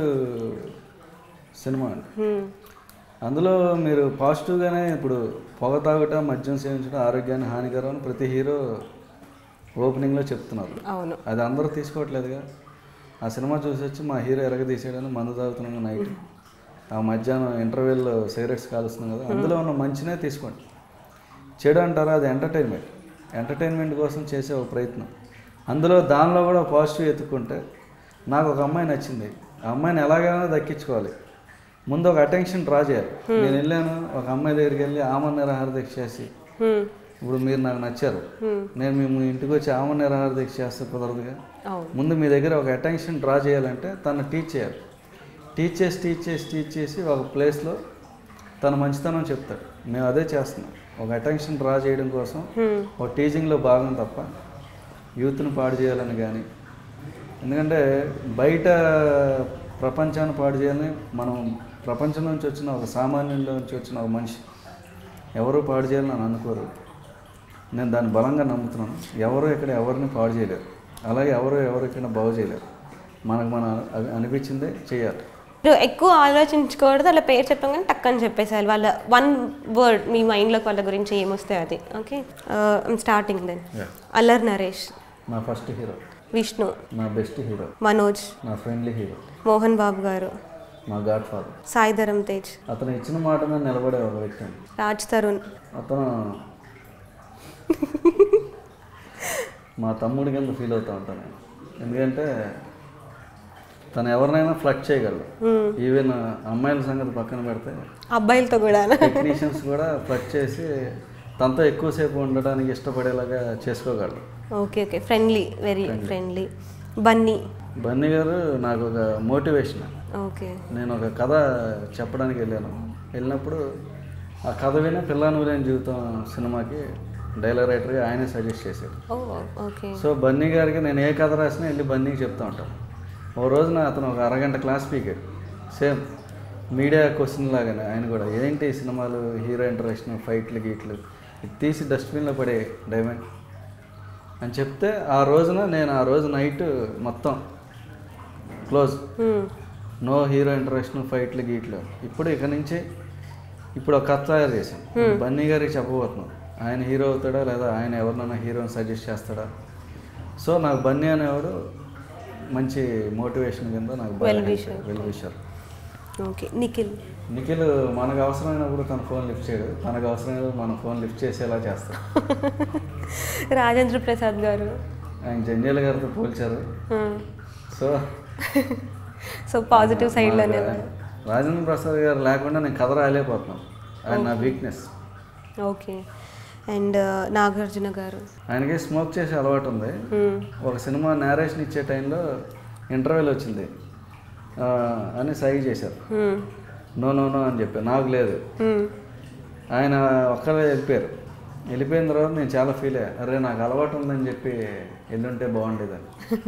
cinema అండి అందులో మీరు పాజిటివ్గానే ఇప్పుడు పొగ తాగటం మద్యం సేవించడం ఆరోగ్యాన్ని హానికరం అని ప్రతి హీరో ఓపెనింగ్లో చెప్తున్నారు అవును అది అందరూ తీసుకోవట్లేదుగా ఆ సినిమా చూసి వచ్చి మా హీరో ఎరగ తీసేయడానికి మందు తాగుతున్నాను నైట్ ఆ మధ్యాహ్నం ఇంటర్వెల్లో సిగరెట్స్ కాలుస్తున్నాం కదా అందులో ఉన్న మంచినే తీసుకోండి చెడు అంటారా అది ఎంటర్టైన్మెంట్ ఎంటర్టైన్మెంట్ కోసం చేసే ఒక ప్రయత్నం అందులో దానిలో కూడా పాజిటివ్ ఎత్తుకుంటే నాకు ఒక అమ్మాయి నచ్చింది ఆ అమ్మాయిని ఎలాగైనా దక్కించుకోవాలి ముందు ఒక అటెన్షన్ డ్రా చేయాలి నేను వెళ్ళాను ఒక అమ్మాయి దగ్గరికి వెళ్ళి ఆమె నిరాహార దీక్ష చేసి హ్మ్. ఇప్పుడు మీరు నాకు నచ్చారు నేను మీ మీ ఇంటికి వచ్చి ఆమె నిరాహార దీక్ష చేస్తే కుదరదుగా అవును ముందు మీ దగ్గర ఒక అటెన్షన్ డ్రా చేయాలంటే తను టీచ్ చేయాలి టీచ్ చేసి టీచ్ చేసి టీచ్ చేసి ఒక ప్లేస్లో తన మంచితనం చెప్తాడు మేము అదే చేస్తున్నాం ఒక అటెన్షన్ డ్రా చేయడం కోసం హ్మ్. ఒక టీచింగ్లో భాగం తప్ప యూత్ని పాడు చేయాలని కానీ ఎందుకంటే బయట ప్రపంచాన్ని పాడు చేయాలని మనం ప్రపంచం నుంచి వచ్చిన ఒక సామాన్యుల నుంచి వచ్చిన ఒక మనిషి ఎవరు పాడు చేయాలని అని అనుకోరు నేను దాన్ని బలంగా నమ్ముతున్నాను ఎవరు ఇక్కడ ఎవరిని పాడు చేయలేరు అలాగే ఎవరు ఎవరికైనా బాగు చేయలేరు మనకు మన అవి అనిపించిందే చేయాలి మీరు ఎక్కువ ఆలోచించకూడదు అలా పేరు చెప్పగానే టక్కని చెప్పేసారు వాళ్ళ వన్ వర్డ్ మీ మైండ్లోకి వాళ్ళ గురించి ఏమొస్తే అది okay starting then Yeah. Allari Naresh నా ఫస్ట్ హీరో విష్ణు నా బెస్ట్ హీరో మనోజ్ నా ఫ్రెండ్లీ హీరో మోహన్ బాబు గారు మా గాడ్ ఫాదర్ సాయిధరం తేజ్ అతను ఇచ్చిన మాట మీద నిలబడే ఒక వ్యక్తి అండి రాజ్ తరుణ్ అతను మా తమ్ముడి కింద ఫీల్ అవుతూ ఉంటాను నేను. ఎందుకంటే తను ఎవరినైనా ఫ్లడ్ చేయగలడు ఈవెన్ అమ్మాయిల సంగతి పక్కన పెడితే అబ్బాయిలతో కూడా టెక్నీషియన్స్ కూడా ఫ్లడ్ చేసి తనతో ఎక్కువసేపు ఉండడానికి ఇష్టపడేలాగా చేసుకోగలడు okay okay friendly very friendly Bunny Bunny garu నాకు ఒక మోటివేషన్ ఓకే నేను ఒక కథ చెప్పడానికి వెళ్ళాను వెళ్ళినప్పుడు ఆ కథ వినే పిల్ల నువ్వులేని జీవితం సినిమాకి డైలాగ్ రైటర్గా ఆయనే సజెస్ట్ చేశాడు ఓ ఓకే సో బన్నీ గారికి నేను ఏ కథ రాసినా వెళ్ళి బన్నీకి చెప్తా ఉంటాను ఓ రోజున అతను ఒక అరగంట క్లాస్ పీకాడు సేమ్ మీడియా క్వశ్చన్ లాగానే ఆయన కూడా ఏంటి ఈ సినిమాలు హీరో ఇంటరాక్షన్ ఫైట్లు గీట్లు ఇది తీసి డస్ట్బిన్లో పడే డైమండ్ అని చెప్తే ఆ రోజున నేను ఆ రోజు నైట్ మొత్తం క్లోజ్ నో హీరో ఇంటరాక్షన్ ఫైట్లు గీట్లు ఇప్పుడు ఇక నుంచి ఇప్పుడు ఒక కథ తయారు చేశాం బన్నీ గారికి చెప్పబోతున్నాం ఆయన హీరో అవుతాడా లేదా ఆయన ఎవరినైనా హీరోని సజెస్ట్ చేస్తాడా సో నాకు బన్నీ అనేవాడు మంచి మోటివేషన్ కింద నాకు Well wisher. Well wisher okay Nikhil Nikhil మనకు అవసరమైనప్పుడు తన ఫోన్ లిఫ్ట్ చేయడు తనకు అవసరమైనప్పుడు మన ఫోన్ లిఫ్ట్ చేసేలా చేస్తాడు రాజేంద్ర ప్రసాద్ గారు ఆయన జంజాల గారితో పోల్చారు సో సో పాజిటివ్ సైడ్లోనే రాజేంద్ర ప్రసాద్ గారు లేకుండా నేను కథ రాయలేకపోతున్నాను ఆయన నా వీక్నెస్ ఓకే అండ్ నాగార్జున గారు ఆయనకి స్మోక్ చేసే అలవాటు ఉంది Hmm. ఒక సినిమా నేరేషన్ ఇచ్చే టైంలో ఇంటర్వ్యూలు వచ్చింది ఆ, అని సైజ్ చేశారు Hmm. నో నో నో అని చెప్పి నాకు లేదు Hmm. ఆయన ఒక్కరే వెళ్ళిపోయారు వెళ్ళిపోయిన తర్వాత నేను చాలా ఫీల్ అయ్యా అరే నాకు అలవాటు ఉందని చెప్పి వెళ్ళుంటే బాగుండేదని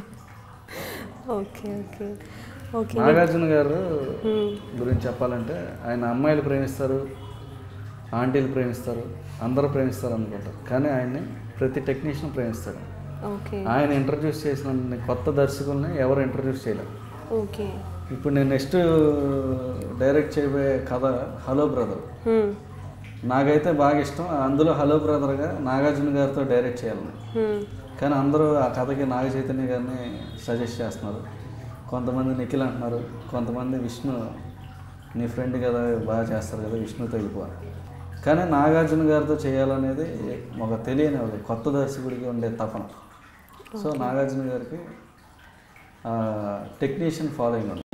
ఓకే ఓకే ఓకే నాగార్జున గారు Hmm. గురించి చెప్పాలంటే ఆయన అమ్మాయిలు ప్రేమిస్తారు ఆంటీలు ప్రేమిస్తారు అందరూ ప్రేమిస్తారు అనుకుంటారు కానీ ఆయన్ని ప్రతి టెక్నీషియన్ ప్రేమిస్తాడు ఓకే ఆయన ఇంట్రడ్యూస్ చేసిన కొత్త దర్శకుల్ని ఎవరు ఇంట్రడ్యూస్ చేయలేరు ఓకే ఇప్పుడు నేను నెక్స్ట్ డైరెక్ట్ చేయబోయే కథ హలో బ్రదర్ Hmm. నాకైతే బాగా ఇష్టం అందులో హలో బ్రదర్గా నాగార్జున గారితో డైరెక్ట్ చేయాలని Hmm. కానీ అందరూ ఆ కథకి నాగ చైతన్య గారిని సజెస్ట్ చేస్తున్నారు కొంతమంది నిఖిల్ అంటున్నారు కొంతమంది విష్ణు నీ ఫ్రెండ్ కదా బాగా చేస్తారు కదా విష్ణుతో వెళ్ళిపోవాలి కానీ నాగార్జున గారితో చేయాలనేది ఒక తెలియని ఒక కొత్త దర్శకుడికి ఉండే తపన సో నాగార్జున గారికి టెక్నీషియన్ ఫాలోయింగ్ ఉంది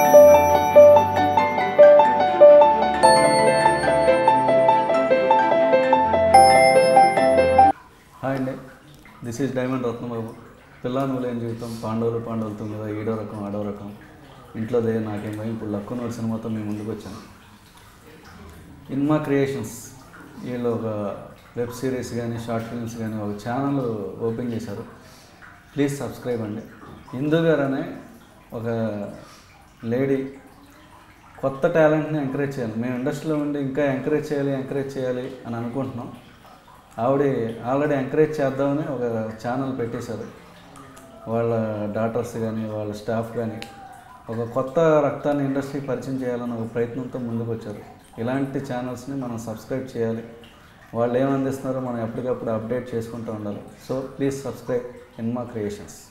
హాయ్ అండి దిస్ ఈజ్ డైమండ్ రత్నబాబు పిల్ల నువ్వు లేని జీవితం పాండవులు పాండవులు తొమ్మిదో ఏడో రకం ఆడో రకం ఇంట్లో దే నాకేమో ఇప్పుడు లక్కునోడు సినిమాతో మేము ముందుకు వచ్చాను ఇన్మా క్రియేషన్స్ వీళ్ళు ఒక వెబ్ సిరీస్ కానీ షార్ట్ ఫిల్మ్స్ కానీ ఒక ఛానల్ ఓపెన్ చేశారు ప్లీజ్ సబ్స్క్రైబ్ అండి ఇందు గారు అనే ఒక లేడీ కొత్త టాలెంట్ని ఎంకరేజ్ చేయాలి మేము ఇండస్ట్రీలో ఉండి ఇంకా ఎంకరేజ్ చేయాలి ఎంకరేజ్ చేయాలి అని అనుకుంటున్నాం ఆవిడ ఆల్రెడీ ఎంకరేజ్ చేద్దామని ఒక ఛానల్ పెట్టేశారు వాళ్ళ డాటర్స్ కానీ వాళ్ళ స్టాఫ్ కానీ ఒక కొత్త రక్తాన్ని ఇండస్ట్రీకి పరిచయం చేయాలని ఒక ప్రయత్నంతో ముందుకు వచ్చారు ఇలాంటి ఛానల్స్ని మనం సబ్స్క్రైబ్ చేయాలి వాళ్ళు ఏం అందిస్తున్నారో మనం ఎప్పటికప్పుడు అప్డేట్ చేసుకుంటూ ఉండాలి so please subscribe Inma creations